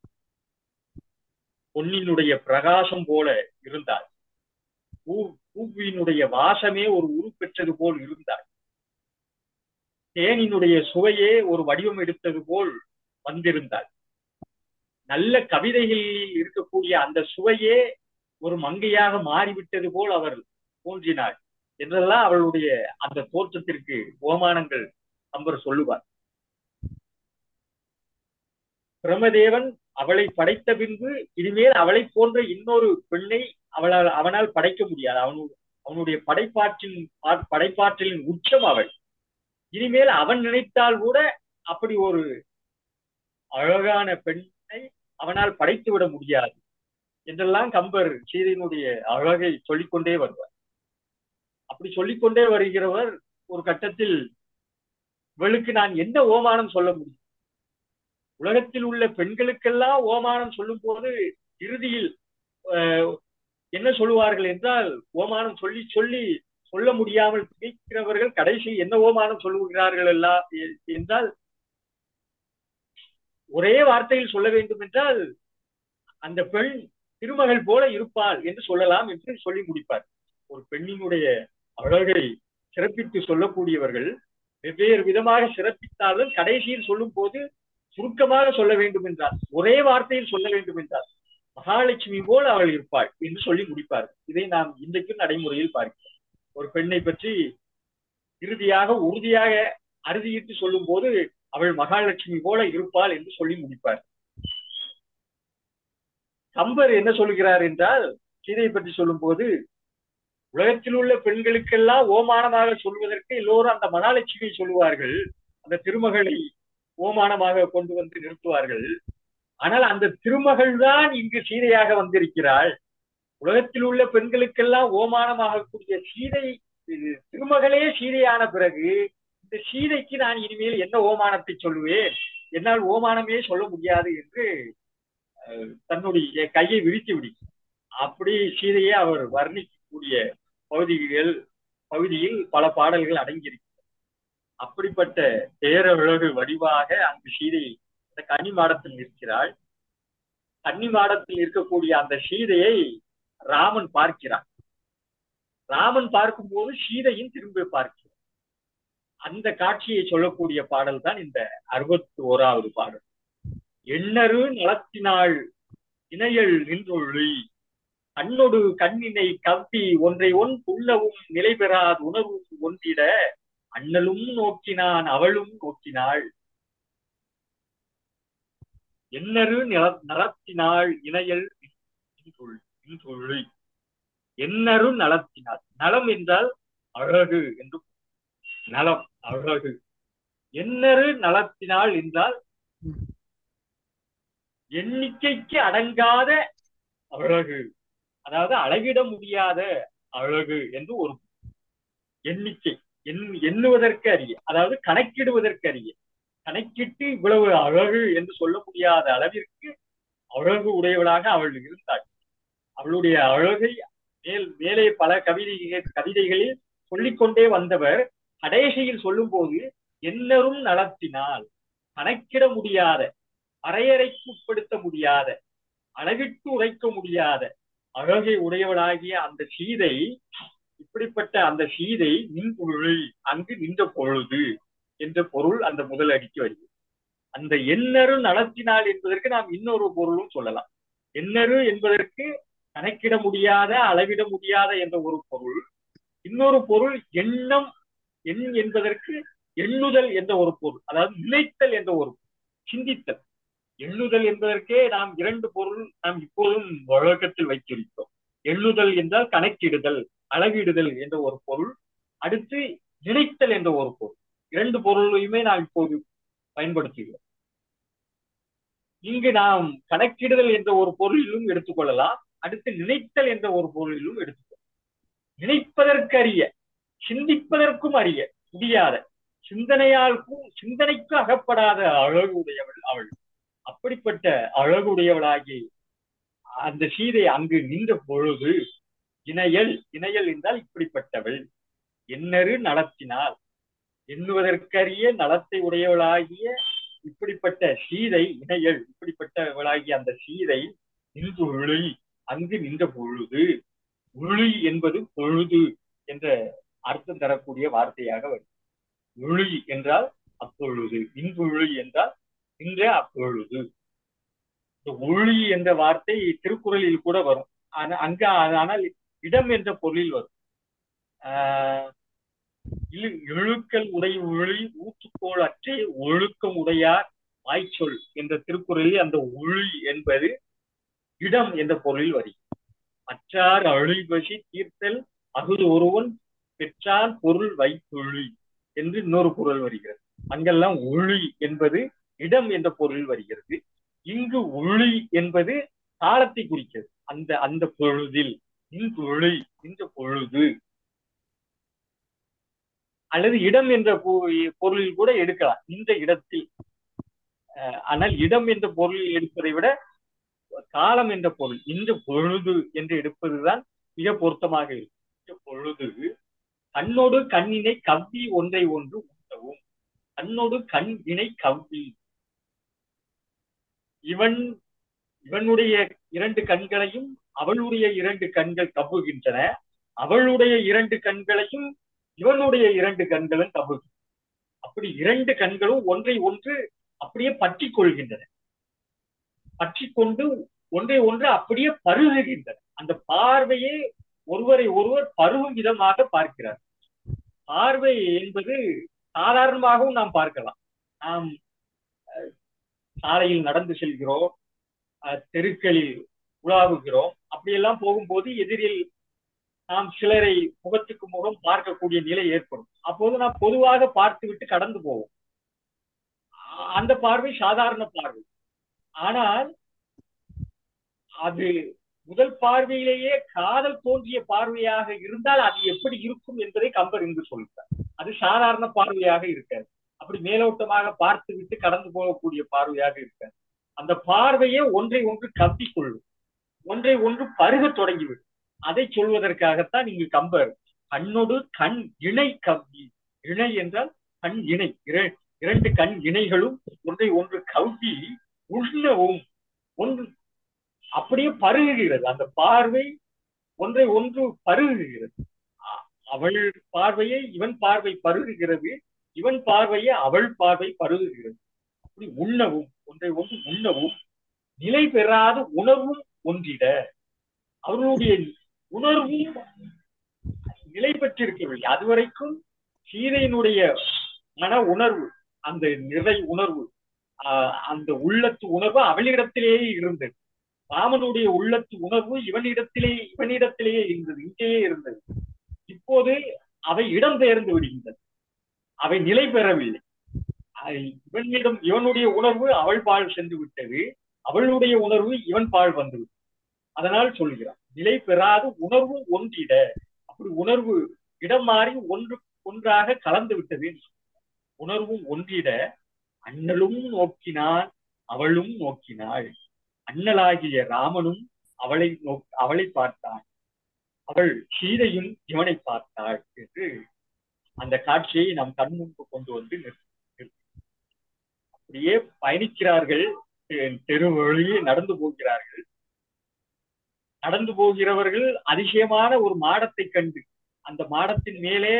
பொன்னினுடைய பிரகாசம் போல இருந்தாள் பூ பூவினுடைய வாசமே ஒரு உருப்பெற்றது போல் இருந்தாள் தேனினுடைய சுவையே ஒரு வடிவம் எடுத்தது போல் வந்திருந்தாள் நல்ல கவிதைகளில் இருக்கக்கூடிய அந்த சுவையே ஒரு மங்கையாக மாறிவிட்டது போல் அவர் தோன்றினாள் என்றெல்லாம் அவளுடைய அந்த தோற்றத்திற்கு ஓமானங்கள் அம்பர் சொல்லுவார் பிரமதேவன் அவளை படைத்த பின்பு இனிமேல் அவளை போன்ற இன்னொரு பெண்ணை அவளால் அவனால் படைக்க முடியாது அவனு அவனுடைய படைப்பாற்றின் படைப்பாற்றலின் உச்சம் அவள் இனிமேல் அவன் நினைத்தால் கூட அப்படி ஒரு அழகான பெண்ணை அவனால் படைத்து விட முடியாது என்றெல்லாம் கம்பர் சீதையினுடைய அழகை சொல்லிக்கொண்டே வருவார் அப்படி சொல்லிக்கொண்டே வருகிறவர் ஒரு கட்டத்தில் இவளுக்கு நான் என்ன ஓமானம் சொல்ல முடியும் உலகத்தில் உள்ள பெண்களுக்கெல்லாம் ஓமானம் சொல்லும் போது இறுதியில் என்ன சொல்லுவார்கள் என்றால் ஓமானம் சொல்லி சொல்லி சொல்ல முடியாமல் திகைக்கிறவர்கள் கடைசி என்ன ஓமானம் சொல்லுகிறார்கள் எல்லாம் என்றால் ஒரே வார்த்தையில் சொல்ல வேண்டும் என்றால் அந்த பெண் திருமகள் போல இருப்பாள் என்று சொல்லலாம் என்று சொல்லி முடிப்பார் ஒரு பெண்ணினுடைய அழகை சிறப்பித்து சொல்லக்கூடியவர்கள் வெவ்வேறு விதமாக சிறப்பித்தாலும் கடைசியில் சொல்லும் போது சுருக்கமாக சொல்ல வேண்டும் என்றால் ஒரே வார்த்தையில் சொல்ல வேண்டும் என்றால் மகாலட்சுமி போல் அவள் இருப்பாள் என்று சொல்லி முடிப்பார் இதை நாம் இன்றைக்கும் நடைமுறையில் பார்க்கிறோம் ஒரு பெண்ணை பற்றி இறுதியாக உறுதியாக அறுதியிட்டு சொல்லும் போது அவள் மகாலட்சுமி போல இருப்பாள் என்று சொல்லி முடிப்பார் கம்பர் என்ன சொல்கிறார் என்றால் சீதையை பற்றி சொல்லும் போது உலகத்தில் உள்ள பெண்களுக்கெல்லாம் ஓமானமாக சொல்வதற்கு எல்லோரும் அந்த மகாலட்சுமியை சொல்லுவார்கள் அந்த திருமகளை ஓமானமாக கொண்டு வந்து நிறுத்துவார்கள் ஆனால் அந்த திருமகள் தான் இங்கு சீதையாக வந்திருக்கிறாள் உலகத்தில் உள்ள பெண்களுக்கெல்லாம் ஓமானமாக கூடிய சீதை திருமகளே சீதையான பிறகு இந்த சீதைக்கு நான் இனிமேல் என்ன ஓமானத்தை சொல்லுவேன் என்னால் ஓமானமே சொல்ல முடியாது என்று தன்னுடைய கையை விரித்து விடி அப்படி சீதையை அவர் வர்ணிக்கக்கூடிய பகுதிகள் பகுதியில் பல பாடல்கள் அடங்கியிருக்கிறது அப்படிப்பட்ட பேரழகு வடிவாக அங்கு சீதை அந்த கன்னி மாடத்தில் நிற்கிறாள் கன்னி மாடத்தில் இருக்கக்கூடிய அந்த சீதையை ராமன் பார்க்கிறான் ராமன் பார்க்கும்போது சீதையும் திரும்ப பார்க்கிறார் அந்த காட்சியை சொல்லக்கூடிய பாடல் தான் இந்த அறுபத்தி ஓராவது பாடல் எண்ணரு நலத்தினாள் இணையல் நின்றொழி கண்ணொடு கண்ணினை கவ்வி ஒன்றை ஒன் துள்ளவும் நிலை பெறாது உணர்வும் ஒன்றிட அண்ணலும் நோக்கினான் அவளும் நோக்கினாள் என்னரு நில நலத்தினாள் இணையல் தொழில் என்னரு நலத்தினாள் நலம் என்றால் அழகு என்று நலம் அழகு என்னரு நலத்தினாள் என்றால் எண்ணிக்கைக்கு அடங்காத அழகு அதாவது அளவிட முடியாத அழகு என்று ஒரு எண்ணிக்கை எண் எண்ணுவதற்கு அறிய அதாவது கணக்கிடுவதற்கு அறிய கணக்கிட்டு இவ்வளவு அழகு என்று சொல்ல முடியாத அளவிற்கு அழகு உடையவளாக அவள் இருந்தாள் அவளுடைய அழகை மேல் மேலே பல கவிதை கவிதைகளில் சொல்லிக்கொண்டே வந்தவர் கடைசியில் சொல்லும் போது என்னரும் நலத்தினால் கணக்கிட முடியாத வரையறைக்கு உட்படுத்த முடியாத அளவிட்டு உரைக்க முடியாத அழகை உடையவளாகிய அந்த சீதை இப்படிப்பட்ட அந்த சீதை நின் பொருள் அங்கு நின்ற பொழுது என்ற பொருள் அந்த முதல் அடிக்கு வருகிறது அந்த எண்ணரு நலத்தினால் என்பதற்கு நாம் இன்னொரு பொருளும் சொல்லலாம் எண்ணரு என்பதற்கு கணக்கிட முடியாத அளவிட முடியாத என்ற ஒரு பொருள் இன்னொரு பொருள் எண்ணம் எண் என்பதற்கு எண்ணுதல் என்ற ஒரு பொருள் அதாவது நினைத்தல் என்ற ஒரு சிந்தித்தல் எண்ணுதல் என்பதற்கே நாம் இரண்டு பொருள் நாம் இப்போதும் வழக்கத்தில் வைத்திருக்கிறோம் எண்ணுதல் என்றால் கணக்கிடுதல் அளவிடுதல் என்ற ஒரு பொருள் அடுத்து நினைத்தல் என்ற ஒரு பொருள் இரண்டு பொருளையுமே நாம் இப்போது பயன்படுத்துகிறோம் இங்கு நாம் கணக்கிடுதல் என்ற ஒரு பொருளிலும் எடுத்துக்கொள்ளலாம் அடுத்து நினைத்தல் என்ற ஒரு பொருளிலும் எடுத்துக்கொள்ளலாம் நினைப்பதற்கு அறிய சிந்திப்பதற்கும் அறிய முடியாத சிந்தனையால்க்கும் சிந்தனைக்கு அகப்படாத அழகு உடையவள் அவள் அப்படிப்பட்ட அழகுடையவளாகி அந்த சீதை அங்கு நின்ற பொழுது இணையல் இணையல் என்றால் இப்படிப்பட்டவள் என்னரு நடத்தினால் எண்ணுவதற்கரிய நலத்தை உடையவளாகிய இப்படிப்பட்ட சீதை இணையல் இப்படிப்பட்டவளாகிய அந்த சீதை நின்று ஒளி அங்கு நின்ற பொழுது ஒளி என்பது பொழுது என்ற அர்த்தம் தரக்கூடிய வார்த்தையாக வரும் ஒளி என்றால் அப்பொழுது இன்பொழி என்றால் நின்ற அப்பொழுது இந்த ஒளி என்ற வார்த்தை திருக்குறளில் கூட வரும் அங்க ஆனால் இடம் என்ற பொருளில் வரும் ஆஹ் இழுக்கல் உடை ஒளி ஊற்றுக்கோள் அற்றே ஒழுக்கம் உடையார் வாய்ச்சொல் என்ற திருக்குறளில் அந்த ஒளி என்பது இடம் என்ற பொருளில் வருகிறது அற்றார் அழிபசி தீர்த்தல் அகுது ஒருவன் பெற்றார் பொருள் வைத்தொழி என்று இன்னொரு பொருள் வருகிறது அங்கெல்லாம் ஒளி என்பது இடம் என்ற பொருள் வருகிறது இங்கு ஒளி என்பது காலத்தை குறிக்கிறது அந்த அந்த பொழுதில் இங்கு ஒளி இந்த பொழுது அல்லது இடம் என்ற பொருளில் கூட எடுக்கலாம் இந்த இடத்தில் ஆனால் இடம் என்ற பொருளில் எடுப்பதை விட காலம் என்ற பொருள் இந்த பொழுது என்று எடுப்பதுதான் மிக பொருத்தமாக இருக்கும் இந்த பொழுது கண்ணோடு கண்ணினை கவ்வி ஒன்றை ஒன்று உண்டவும் கண்ணோடு கண் இணை கவ்வி இவன் இவனுடைய இரண்டு கண்களையும் அவளுடைய இரண்டு கண்கள் கவ்வுகின்றன அவளுடைய இரண்டு கண்களையும் இவனுடைய இரண்டு கண்களும் கவ்வுகின்றன அப்படி இரண்டு கண்களும் ஒன்றை ஒன்று அப்படியே பற்றி கொள்கின்றன பற்றி கொண்டு ஒன்றை ஒன்று அப்படியே பருகுகின்றன அந்த பார்வையே ஒருவரை ஒருவர் பருகும் விதமாக பார்க்கிறார் பார்வை என்பது சாதாரணமாகவும் நாம் பார்க்கலாம் நாம் சாலையில் நடந்து செல்கிறோம் தெருக்களில் உலாவுகிறோம் அப்படியெல்லாம் போகும்போது எதிரில் நாம் சிலரை முகத்துக்கு முகம் பார்க்கக்கூடிய நிலை ஏற்படும் அப்போது நாம் பொதுவாக பார்த்து விட்டு கடந்து போவோம் அந்த பார்வை சாதாரண பார்வை ஆனால் அது முதல் பார்வையிலேயே காதல் தோன்றிய பார்வையாக இருந்தால் அது எப்படி இருக்கும் என்பதை கம்பர் இங்கு சொல்கிறார் அது சாதாரண பார்வையாக இருக்காது அப்படி மேலோட்டமாக பார்த்து விட்டு கடந்து போகக்கூடிய பார்வையாக இருக்காது அந்த பார்வையே ஒன்றை ஒன்று கவ்வி கொள்ளும் ஒன்றை ஒன்று பருக தொடங்கிவிடும் அதை சொல்வதற்காகத்தான் இங்கு கம்பர் கண்ணோடு கண் இணை கவ்வி இணை என்றால் கண் இணை இரண்டு கண் இணைகளும் ஒன்றை ஒன்று கவ்வி உண்ணவும் ஒன்று அப்படியே பருகுகிறது அந்த பார்வை ஒன்றை ஒன்று பருகுகிறது அவள் பார்வையை இவன் பார்வை பருகுகிறது இவன் பார்வையை அவள் பார்வை பருகுகிறது அப்படி உண்ணவும் ஒன்றை ஒன்று உண்ணவும் நிலை பெறாத உணர்வும் ஒன்றிட அவர்களுடைய உணர்வும் நிலை பெற்றிருக்கவில்லை அதுவரைக்கும் சீதையினுடைய மன உணர்வு அந்த நிறை உணர்வு ஆஹ் அந்த உள்ளத்து உணர்வு அவளிடத்திலேயே இருந்தது ராமனுடைய உள்ளத்து உணர்வு இவனிடத்திலே இவனிடத்திலேயே இருந்தது இங்கேயே இருந்தது இப்போது அவை இடம்பெயர்ந்து விடுகின்றன அவை நிலை பெறவில்லை அஹ் இவனிடம் இவனுடைய உணர்வு அவள் பால் சென்று விட்டது அவளுடைய உணர்வு இவன் பால் வந்து அதனால் சொல்கிறான் நிலை பெறாது உணர்வு ஒன்றிட அப்படி உணர்வு இடம் மாறி ஒன்று ஒன்றாக கலந்து விட்டது உணர்வும் ஒன்றிட அண்ணலும் நோக்கினான் அவளும் நோக்கினாள் அண்ணலாகிய ராமனும் அவளை நோ அவளை பார்த்தான் அவள் சீதையும் இவனை பார்த்தாள் என்று அந்த காட்சியை நம் கண் முன்பு கொண்டு வந்து நிறுத்தி அப்படியே பயணிக்கிறார்கள் தெரு வழியே நடந்து போகிறார்கள் நடந்து போகிறவர்கள் அதிசயமான ஒரு மாடத்தை கண்டு அந்த மாடத்தின் மேலே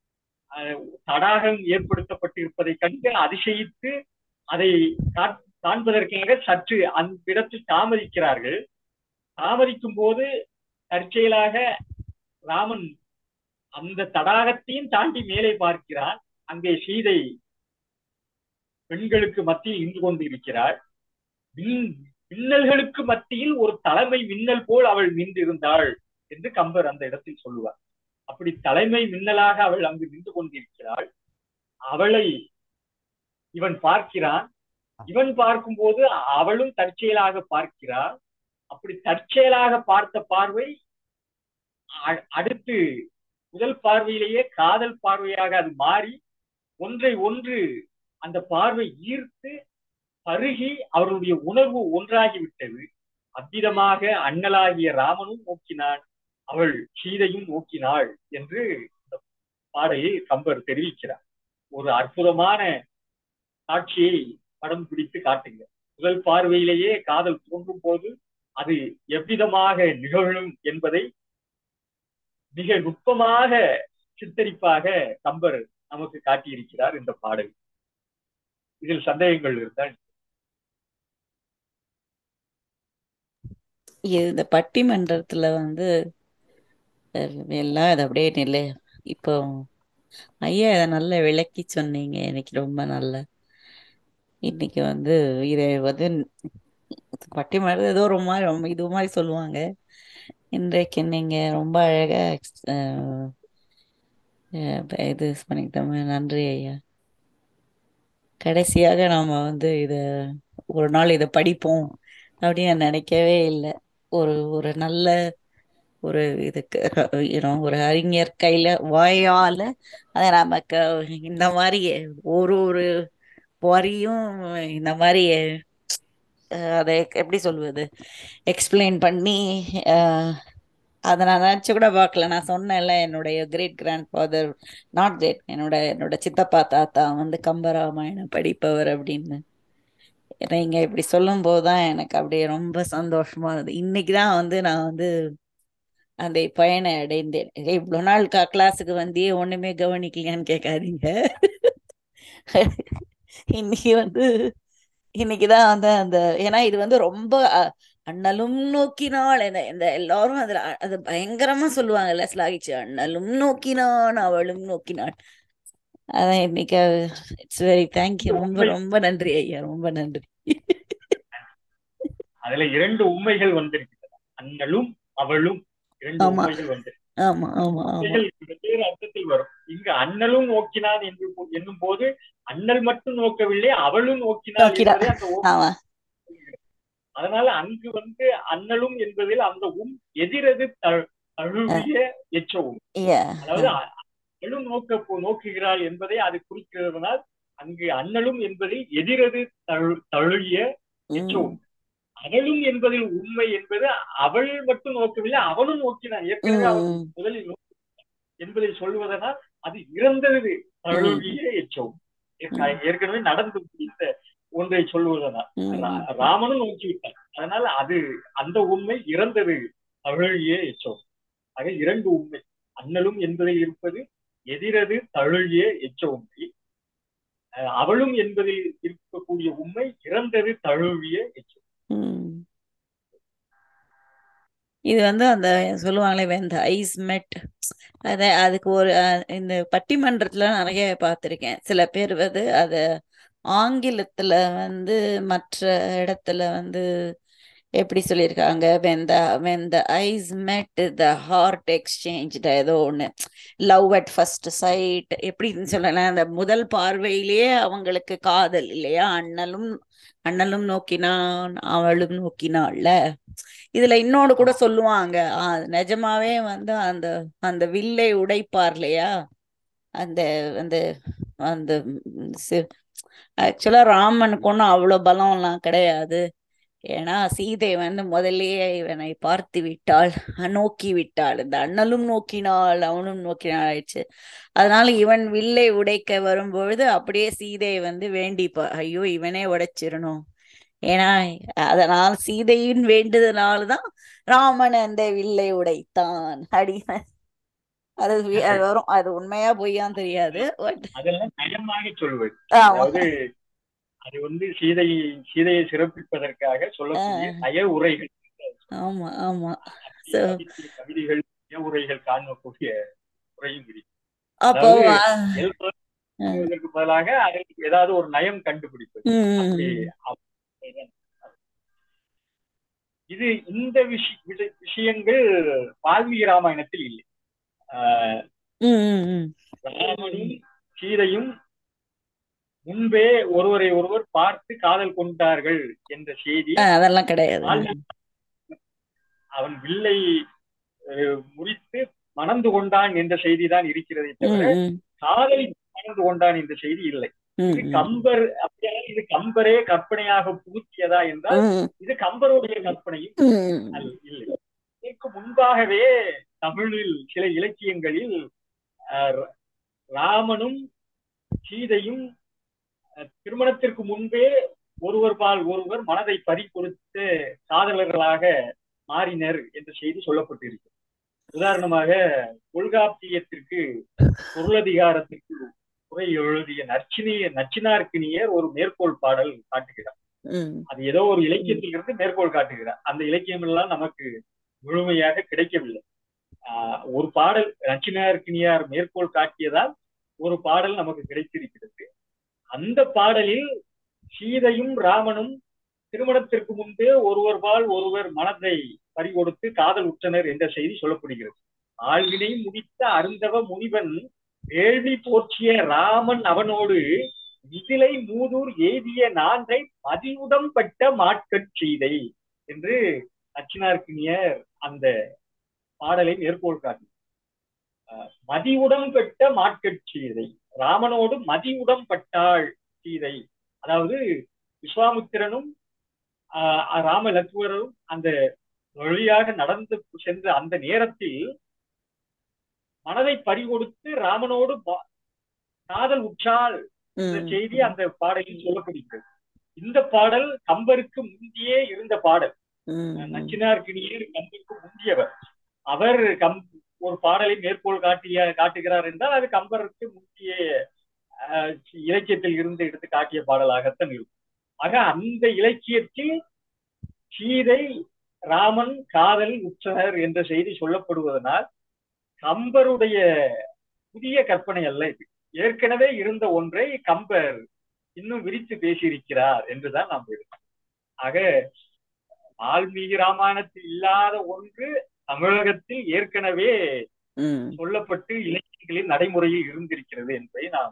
தடாகம் ஏற்படுத்தப்பட்டிருப்பதை கண்டு அதிசயித்து அதை காண்பதற்காக சற்று அந்த இடத்தில் தாமதிக்கிறார்கள் தாமதிக்கும் போது தற்செயலாக ராமன் அந்த தடாகத்தையும் தாண்டி மேலே பார்க்கிறான் அங்கே சீதை பெண்களுக்கு மத்தியில் நின்று கொண்டு இருக்கிறாள் மின்னல்களுக்கு மத்தியில் ஒரு தலைமை மின்னல் போல் அவள் நின்றிருந்தாள் என்று கம்பர் அந்த இடத்தில் சொல்லுவார் அப்படி தலைமை மின்னலாக அவள் அங்கு நின்று கொண்டிருக்கிறாள் அவளை இவன் பார்க்கிறான் இவன் பார்க்கும்போது அவளும் தற்செயலாக பார்க்கிறாள் அப்படி தற்செயலாக பார்த்த பார்வை அடுத்து முதல் பார்வையிலேயே காதல் பார்வையாக அது மாறி ஒன்றை ஒன்று அந்த பார்வை ஈர்த்து பருகி அவர்களுடைய உணர்வு ஒன்றாகி விட்டது அவ்விதமாக அண்ணலாகிய ராமனும் நோக்கினான் அவள் சீதையும் நோக்கினாள் என்று இந்த பாடலில் கம்பர் தெரிவிக்கிறார் ஒரு அற்புதமான காட்சியை படம் பிடித்து காட்டுங்க முதல் பார்வையிலேயே காதல் தோன்றும் போது அது எவ்விதமாக நிகழும் என்பதை மிக நுட்பமாக சித்தரிப்பாக கம்பர் நமக்கு காட்டியிருக்கிறார் இந்த பாடல் இதில் சந்தேகங்கள் இருந்தால் இந்த பட்டிமன்றத்துல வந்து எல்லாம் அது அப்படியே நிலை இப்போ ஐயா இதை நல்லா விளக்கி சொன்னீங்க எனக்கு ரொம்ப நல்ல இன்னைக்கு வந்து இதை வந்து பட்டிமன்றம் ஏதோ ரொம்ப மாதிரி ரொம்ப இது மாதிரி சொல்லுவாங்க இன்றைக்கு நீங்க ரொம்ப அழகா இது பண்ணிக்கிட்டோமே நன்றி ஐயா கடைசியாக நாம வந்து இத ஒரு நாள் இதை படிப்போம் அப்படின்னு நினைக்கவே இல்லை ஒரு ஒரு நல்ல ஒரு இதுக்கு ஒரு அறிஞர் கையில வாயால அதை நமக்கு இந்த மாதிரி ஒரு ஒரு வரியும் இந்த மாதிரி அதை எப்படி சொல்வது எக்ஸ்பிளைன் பண்ணி அதை நான் நினச்சி கூட பார்க்கல நான் சொன்னேன்ல என்னுடைய great grand father not great என்னோட என்னோட சித்தப்பா தாத்தா வந்து கம்பராமாயணம் படிப்பவர் அப்படின்னு நீங்க இப்படி சொல்லும் போதுதான் எனக்கு அப்படியே ரொம்ப சந்தோஷமா இருந்தது இன்னைக்கு தான் வந்து நான் வந்து அந்த பயனை அடைந்தேன் இவ்வளோ நாள் கா கிளாஸுக்கு வந்தியே ஒண்ணுமே கவனிக்கலையான்னு கேட்காதீங்க இன்னைக்கு வந்து இன்னைக்குதான் வந்து அந்த ஏன்னா இது வந்து ரொம்ப அண்ணலும் நோக்கினாள் இந்த எல்லாரும் அதுல அது பயங்கரமா சொல்லுவாங்கல்ல ஸ்லாகிச்சு அண்ணலும் நோக்கினான் அவளும் நோக்கினாள் அதான் இன்னைக்கு இட்ஸ் வெரி தேங்க்யூ ரொம்ப ரொம்ப நன்றி ஐயா ரொம்ப நன்றி அதுல இரண்டு உண்மைகள் வந்திருக்கின்றன அண்ணலும் அவளும் இரண்டு உண்மைகள் வந்திருக்கு ஆமா ஆமா ஆமா வெவ்வேறு அர்த்தத்தில் வரும் இங்கு அண்ணலும் நோக்கினான் என்று என்னும் போது அண்ணல் மட்டும் நோக்கவில்லை அவளும் நோக்கினாள் என்பதை அந்த அதனால அங்கு வந்து அண்ணலும் என்பதில் அந்த உம் எதிரது தழுவிய எச்சவும் அதாவது அண்ணலும் நோக்க நோக்குகிறாள் என்பதை அது குறிக்கிறதுனால் அங்கு அண்ணலும் என்பதில் எதிரது தழு தழுவிய எச்சவும் அவளும் என்பதில் உண்மை என்பது அவள் மட்டும் நோக்கவில்லை அவனும் நோக்கினான் ஏற்கனவே அவன் முதலில் என்பதை சொல்வதனால் அது இறந்தது தழுவிய எச்சவும் ஏற்கனவே நடந்து முடிந்த ஒன்றை சொல்வதனால் ராமனும் நோக்கிவிட்டான் அதனால அது அந்த உண்மை இறந்தது தழுவிய எச்சவும் ஆக இரண்டு உண்மை அண்ணலும் என்பதில் இருப்பது எதிரது தழுவிய எச்ச உண்மை அவளும் என்பதில் இருக்கக்கூடிய உண்மை இறந்தது தழுவிய எச்ச இது வந்து அந்த சொல்லுவாங்களே when the eyes met அத அதுக்கு ஒரு அஹ், இந்த பட்டிமன்றத்துல நிறைய பார்த்திருக்கேன் சில பேர் வந்து அத ஆங்கிலத்துல வந்து மற்ற இடத்துல வந்து எப்படி சொல்லியிருக்காங்க when the when the eyes met the heart exchanged ஏதோ ஒண்ணு லவ் அட் ஃபர்ஸ்ட் சைட் எப்படின்னு சொல்லலாம் அந்த முதல் பார்வையிலேயே அவங்களுக்கு காதல் இல்லையா அண்ணலும் அண்ணலும் நோக்கினான் அவளும் நோக்கினாள்ல இதுல இன்னொன்னு கூட சொல்லுவாங்க ஆ, நிஜமாவே வந்து அந்த அந்த வில்லை உடைப்பார் இல்லையா அந்த அந்த அந்த ஆக்சுவலா ராமனுக்கு ஒன்றும் அவ்வளோ பலம்லாம் கிடையாது ஏன்னா சீதை வந்து முதல்லயே இவனை பார்த்து விட்டாள் நோக்கி விட்டாள் இந்த அண்ணலும் நோக்கினாள் அவனும் நோக்கினாள் ஆயிடுச்சு அதனால இவன் வில்லை உடைக்க வரும்பொழுது அப்படியே சீதை வந்து வேண்டிப்பா ஐயோ இவனே உடைச்சிரணும் ஏன்னா அதனால் சீதையின் வேண்டுதனால்தான் ராமன் அந்த வில்லை உடைத்தான் அப்படின்னு அது வி- அது வரும் அது உண்மையா பொய்யான்னு தெரியாது பட் அதெல்லாம் நயமாக சொல்வது ஆமா அதாவது அது வந்து சீதை சீதையை சிறப்பிப்பதற்காக சொல்லக்கூடிய ஆஹ் நய உரைகள் ஆமா ஆமா அப்படி சோ கவிதை கவிதைகள் நய உரைகள் காணக்கூடிய உரையும் இருக்கு அப்போ அதாவது அஹ், இயல்பா அஹ், சொல்வதற்கு பதிலாக அதற்கு ஏதாவது ஒரு நயம் கண்டுபிடிப்பது அப்படி உம் அப்படிதான். இது இந்த விஷய விஷ- விஷயங்கள் வால்மீகி ராமாயணத்தில் இல்லை ஆஹ் உம் உம் உம் ராமனும் சீதையும் முன்பே ஒருவரை ஒருவர் பார்த்து காதல் கொண்டார்கள் என்ற செய்தி அஹ், அதெல்லாம் கிடையாது வால்மீகி அவன் வில்லை அஹ், முறித்து மணந்து கொண்டான் என்ற செய்தி தான் இருக்கிறதே உம் தவிர உம் காதலை மணந்து கொண்டான் என்ற செய்தி இல்லை உம் இது கம்பர் அப்படியே இது கம்பரே கற்பனையாக புகுத்தியதா என்றால் உம் இது கம்பருடைய கற்பனையும் உம் அல்ல இல்லை இதற்கு முன்பாகவே தமிழில் சில இலக்கியங்களில் அஹ், ராமனும் சீதையும் அஹ், திருமணத்திற்கு முன்பே ஒருவர் பால் ஒருவர் மனதை பறிகொடுத்து காதலர்களாக மாறினர் என்ற செய்தி சொல்லப்பட்டிருக்கு உதாரணமாக தொல்காப்பியத்திற்கு பொருளதிகாரத்திற்கு உரை எழுதிய நச்சினிய நச்சினார்க்கினியர் ஒரு மேற்கோள் பாடல் காட்டுகிறார் உம் அது ஏதோ ஒரு இலக்கியத்திலிருந்து மேற்கோள் காட்டுகிறார் அந்த இலக்கியம் எல்லாம் நமக்கு முழுமையாக கிடைக்கவில்லை ஆஹ் ஒரு பாடல் நச்சினார்க்கினியார் மேற்கோள் காட்டியதால் ஒரு பாடல் நமக்கு கிடைத்திருக்கிறது அந்த பாடலில் சீதையும் ராமனும் திருமணத்திற்கு முன்பே ஒருவர் பால் ஒருவர் மனதை பறிகொடுத்து காதல் உற்றனர் என்ற செய்தி சொல்லப்படுகிறது ஆழ்வினை முடித்த அருந்தவ முனிவன் வேள்வி போற்றிய ராமன் அவனோடு மிதிலை மூதூர் எய்திய நான்கை மதியுடம் பட்ட மாட்கட் செய்தை என்று நச்சினார்க்கினியர் அந்த பாடலை மேற்கோள் காட்டி மதியுடம் பெற்ற மாட்கட் சீதை ராமனோடு மதியுடம் பட்டாள் சீதை அதாவது விஸ்வாமுத்திரனும் ஆஹ் ராம லட்சுமணரும் அந்த வழியாக நடந்து சென்ற அந்த நேரத்தில் மனதை பறிகொடுத்து ராமனோடு பா- காதல் உற்றாள் என்ற உம் செய்தி அந்த பாடலில் சொல்லப்படுகிறது இந்த பாடல் கம்பருக்கு முந்தியே இருந்த பாடல் உம் நச்சினார்கினியர் கம்பருக்கு முந்தியவர் அவர் கம் ஒரு பாடலை மேற்கோள் காட்டிய காட்டுகிறார் என்றால் அது கம்பருக்கு முந்திய ஆஹ், இலக்கியத்தில் இருந்து எடுத்து காட்டிய பாடலாகத்தான் இருக்கும் ஆக அந்த இலக்கியத்தில் சீதை ராமன் காதல் உற்றனர் என்ற செய்தி சொல்லப்படுவதனால் கம்பருடைய புதிய கற்பனை அல்ல இது ஏற்கனவே இருந்த ஒன்றை கம்பர் இன்னும் விரித்து பேசியிருக்கிறார் என்றுதான் நாம் எடுக்கணும் ஆக வால்மீகி ராமாயணத்தில் இல்லாத ஒன்று தமிழகத்தில் ஏற்கனவே உம் சொல்லப்பட்டு இலக்கியங்களில் நடைமுறையில் இருந்திருக்கிறது என்பதை நாம்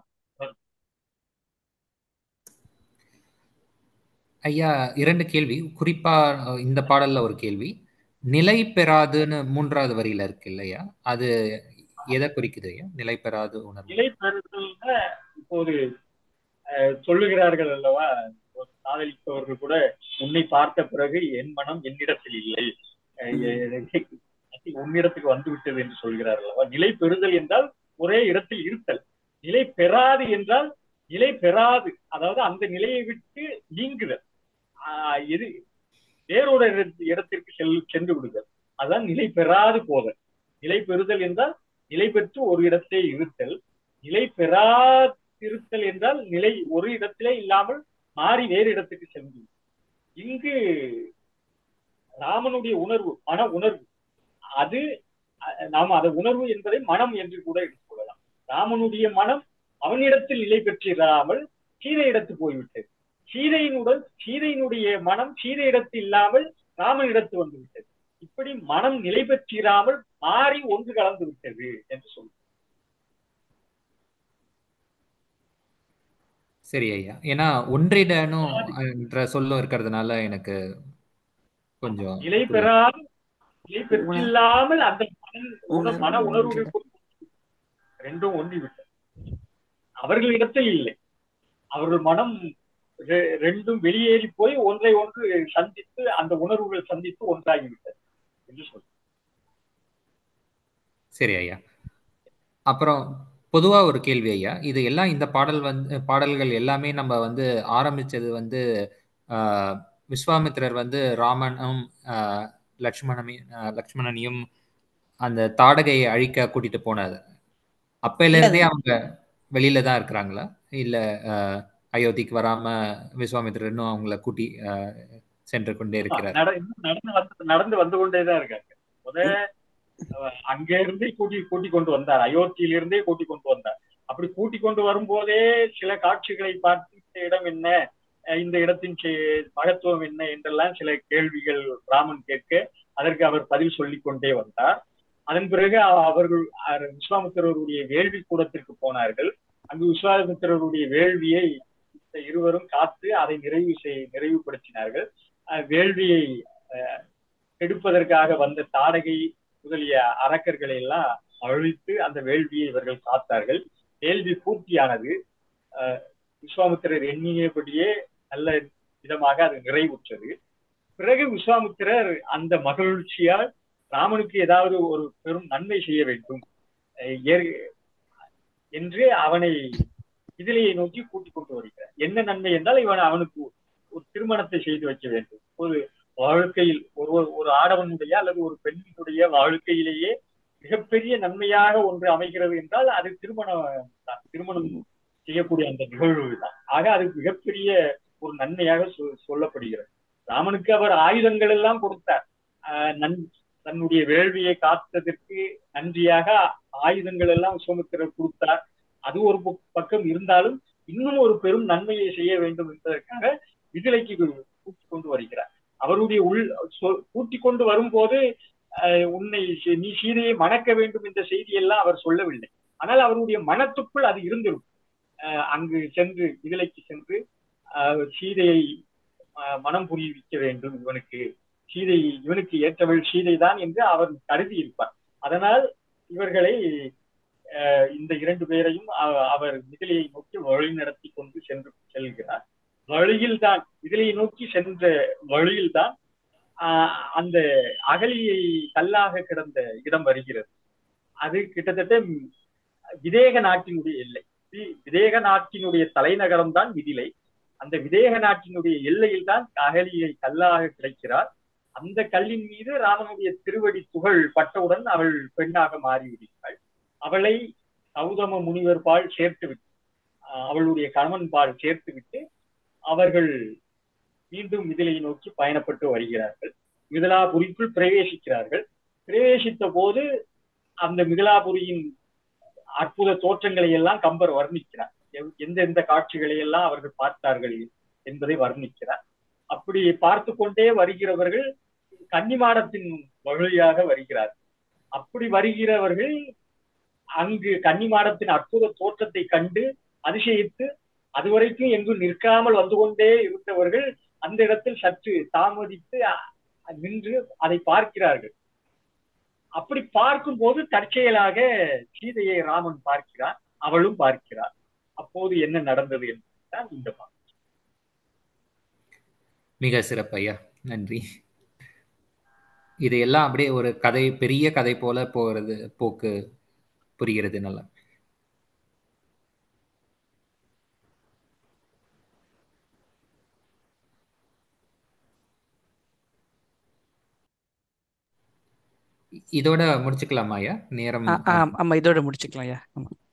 ஐயா இரண்டு கேள்வி குறிப்பா அஹ், இந்த பாடல்ல ஒரு கேள்வி நிலை பெறாதுன்னு மூன்றாவது வரியில இருக்கு இல்லையா அது எதை குறிக்குது ஐயா நிலை பெறாது உணர்வு நிலை பெறுதல்னா இப்போது அஹ், சொல்லுகிறார்கள் அல்லவா ஒரு காதலிப்பவர்கள் கூட உன்னை பார்த்த பிறகு என் மனம் என்னிடத்தில் இல்லை அஹ், எ- உன்னிடத்துக்கு வந்து விட்டது என்று சொல்கிறார் அல்லவா நிலை பெறுதல் என்றால் ஒரே இடத்தில் இருத்தல் நிலை பெறாது என்றால் நிலை பெறாது அதாவது அந்த நிலையை விட்டு நீங்குதல் ஆஹ் எது வேறொரு இடத்து- இடத்திற்கு செல் சென்று விடுதல் அதான் நிலை பெறாது போதல் நிலை பெறுதல் என்றால் நிலை பெற்று ஒரு இடத்தை இருத்தல் நிலை பெறாதிருத்தல் என்றால் நிலை ஒரு இடத்திலே இல்லாமல் மாறி வேறு இடத்துக்கு சென்று இங்கு ராமனுடைய உணர்வு மன உணர்வு அது அஹ், நாம் அதை உணர்வு என்பதை மனம் என்று கூட எடுத்துக்கொள்ளலாம் ராமனுடைய மனம் அவனிடத்தில் நிலை பெற்றிராமல் சீதையிடத்து போய்விட்டது சீதையினுடன் சீதையினுடைய மனம் சீதையிடத்து இல்லாமல் ராமனிடத்து வந்து விட்டது இப்படி மனம் நிலை பெற்றிராமல் மாறி ஒன்று கலந்து விட்டது என்று சொல்லுவோம் சரி ஐயா ஏன்னா ஒன்றிடணும் என்ற சொல்லும் இருக்கிறதுனால எனக்கு கொஞ்சம் நிலை பெறாமல் நிலை பெற்றில்லாமல் அந்த மனம் உண- மன உணர்வுகள் கொண்டு ரெண்டும் ஒன்றி விட்டது அவர்களிடத்தில் இல்லை அவர்கள் மனம் ரெ- ரெண்டும் வெளியேறி போய் ஒன்றை ஒன்று சந்தித்து அந்த உணர்வுகள் சந்தித்து ஒன்றாகிவிட்டது என்று சொல்றேன் சரி ஐயா அப்புறம் பொதுவா ஒரு கேள்வி ஐயா இது எல்லாம் இந்த பாடல் வந்து பாடல்கள் எல்லாமே நம்ம வந்து ஆரம்பிச்சது வந்து ஆஹ், விஸ்வாமித்திரர் வந்து ராமனும் ஆஹ், லக்ஷ்மணமி ஆஹ், லக்ஷ்மணனையும் அந்த தாடகையை அழிக்க கூட்டிட்டு போனது அப்பையில இருந்தே அவங்க வெளியில தான் இருக்கிறாங்களா இல்ல ஆஹ், அயோத்திக்கு வராம விஸ்வாமித்திரர் இன்னும் அவங்கள கூட்டி ஆஹ், சென்று கொண்டே இருக்கிறார் நட- இன்னும் நடந்து வந்து நடந்து வந்து கொண்டேதான் இருக்காங்க முத அஹ், அங்க இருந்தே கூட்டி கூட்டி கொண்டு வந்தார் அயோத்தியிலிருந்தே கூட்டி கொண்டு வந்தார் அப்படி கூட்டி கொண்டு வரும்போதே சில காட்சிகளை பார்த்து இந்த இடம் என்ன அஹ், இந்த இடத்தின் செ- மகத்துவம் என்ன என்றெல்லாம் சில கேள்விகள் ராமன் கேட்க அதற்கு அவர் பதில் சொல்லிக் கொண்டே வந்தார் அதன் பிறகு அ- அவர்கள் அஹ், விஸ்வாமித்திரருடைய வேள்வி கூடத்திற்கு போனார்கள் அங்கு விஸ்வாமித்திரருடைய வேள்வியை இந்த இருவரும் காத்து அதை நிறைவு செய் நிறைவுபடுத்தினார்கள் அஹ், வேள்வியை அஹ், கெடுப்பதற்காக வந்த தாடகை முதலிய அரக்கர்களை எல்லாம் அழித்து அந்த வேள்வியை இவர்கள் காத்தார்கள் வேள்வி பூர்த்தியானது அஹ், விஸ்வாமித்திரர் எண்ணியபடியே நல்ல விதமாக அது நிறைவுற்றது பிறகு விஸ்வாமித்திரர் அந்த மகிழ்ச்சியால் ராமனுக்கு ஏதாவது ஒரு பெரும் நன்மை செய்ய வேண்டும் அஹ், ஏற்- என்று அவனை இதிலையை நோக்கி கூட்டிக் கொண்டு வருகிறார் என்ன நன்மை என்றால் இவன் அவனுக்கு ஒரு திருமணத்தை செய்து வைக்க வேண்டும் ஒரு வாழ்க்கையில் ஒரு ஒரு ஆடவனுடைய அல்லது ஒரு பெண்ணினுடைய வாழ்க்கையிலேயே மிகப்பெரிய நன்மையாக ஒன்று அமைகிறது என்றால் அது திருமணம் தான் திருமணம் செய்யக்கூடிய அந்த நிகழ்வு தான் ஆக அது மிகப்பெரிய ஒரு நன்மையாக சொ- சொல்லப்படுகிறது ராமனுக்கு அவர் ஆயுதங்கள் எல்லாம் கொடுத்தார் ஆஹ் நன் தன்னுடைய வேள்வியை காத்ததற்கு நன்றியாக ஆயுதங்கள் எல்லாம் விஸ்வாமித்திரர் கொடுத்தார் அது ஒரு பக்- பக்கம் இருந்தாலும் இன்னும் ஒரு பெரும் நன்மையை செய்ய வேண்டும் என்பதற்காக விதிலைக்கு கூட்டிக் கொண்டு வருகிறார் அவருடைய உள் சொ- கூட்டிக் கொண்டு வரும்போது ஆஹ் உன்னை சி- நீ சீதையை மணக்க வேண்டும் என்ற செய்தியெல்லாம் அவர் சொல்லவில்லை ஆனால் அவருடைய மனத்துக்குள் அது இருந்திருக்கும் ஆஹ் அங்கு சென்று விதிலைக்கு சென்று ஆஹ் சீதையை ஆஹ் மனம் புரிவிக்க வேண்டும் இவனுக்கு சீதை இவனுக்கு ஏற்றவள் சீதை தான் என்று அவர் கருதி இருப்பார் அதனால் இவர்களை ஆஹ் இந்த இரண்டு பேரையும் அ- அவர் மிதிலையை நோக்கி வழி நடத்தி கொண்டு சென்று செல்கிறார் வழியில்தான் மிதிலையை நோக்கி சென்ற வழியில்தான் ஆஹ் அந்த அகலியை கல்லாக கிடந்த இடம் வருகிறது அது கிட்டத்தட்ட ம், விதேக நாட்டினுடைய எல்லை வி- விதேக நாட்டினுடைய தலைநகரம் தான் மிதிலை அந்த விதேக நாட்டினுடைய எல்லையில் தான் அகலியை கல்லாக கிடைக்கிறார் அந்த கல்லின் மீது ராமனுடைய திருவடி துகள் பட்டவுடன் அவள் பெண்ணாக மாறிவிடுகிறாள் அவளை கௌதம முனிவர் பால் சேர்த்து விட்டு ஆஹ் அவளுடைய கணவன் பால் சேர்த்து விட்டு அவர்கள் மீண்டும் மிதிலை நோக்கி பயணப்பட்டு வருகிறார்கள் மிதிலாபுரிக்குள் பிரவேசிக்கிறார்கள் பிரவேசித்த போது அந்த மிதிலாபுரியின் அற்புத தோற்றங்களை எல்லாம் கம்பர் வர்ணிக்கிறார் எவ்- எந்தெந்த காட்சிகளை எல்லாம் அவர்கள் பார்த்தார்கள் என்பதை வர்ணிக்கிறார் அப்படி பார்த்து கொண்டே வருகிறவர்கள் கன்னிமாடத்தின் வழியாக வருகிறார் அப்படி வருகிறவர்கள் அங்கு கன்னிமாடத்தின் அற்புத தோற்றத்தை கண்டு அதிசயித்து அதுவரைக்கும் எங்கும் நிற்காமல் வந்து கொண்டே இருந்தவர்கள் அந்த இடத்தில் சற்று தாமதித்து அ- நின்று அதை பார்க்கிறார்கள் அப்படி பார்க்கும்போது தற்செயலாக சீதையை ராமன் பார்க்கிறார் அவளும் பார்க்கிறார் அப்போது என்ன நடந்தது என்பதுதான் இந்த பாடல். மிக சிறப்பு ஐயா நன்றி இது எல்லாம் அப்படியே ஒரு கதை பெரிய கதை போல போகிறது போக்கு புரிகிறது நல்லா இதோட முடிச்சுக்கலாமா ஐயா நேரம் ஆ, ஆ, ஆமா இதோட முடிச்சுக்கலாம் ஐயா ஆமா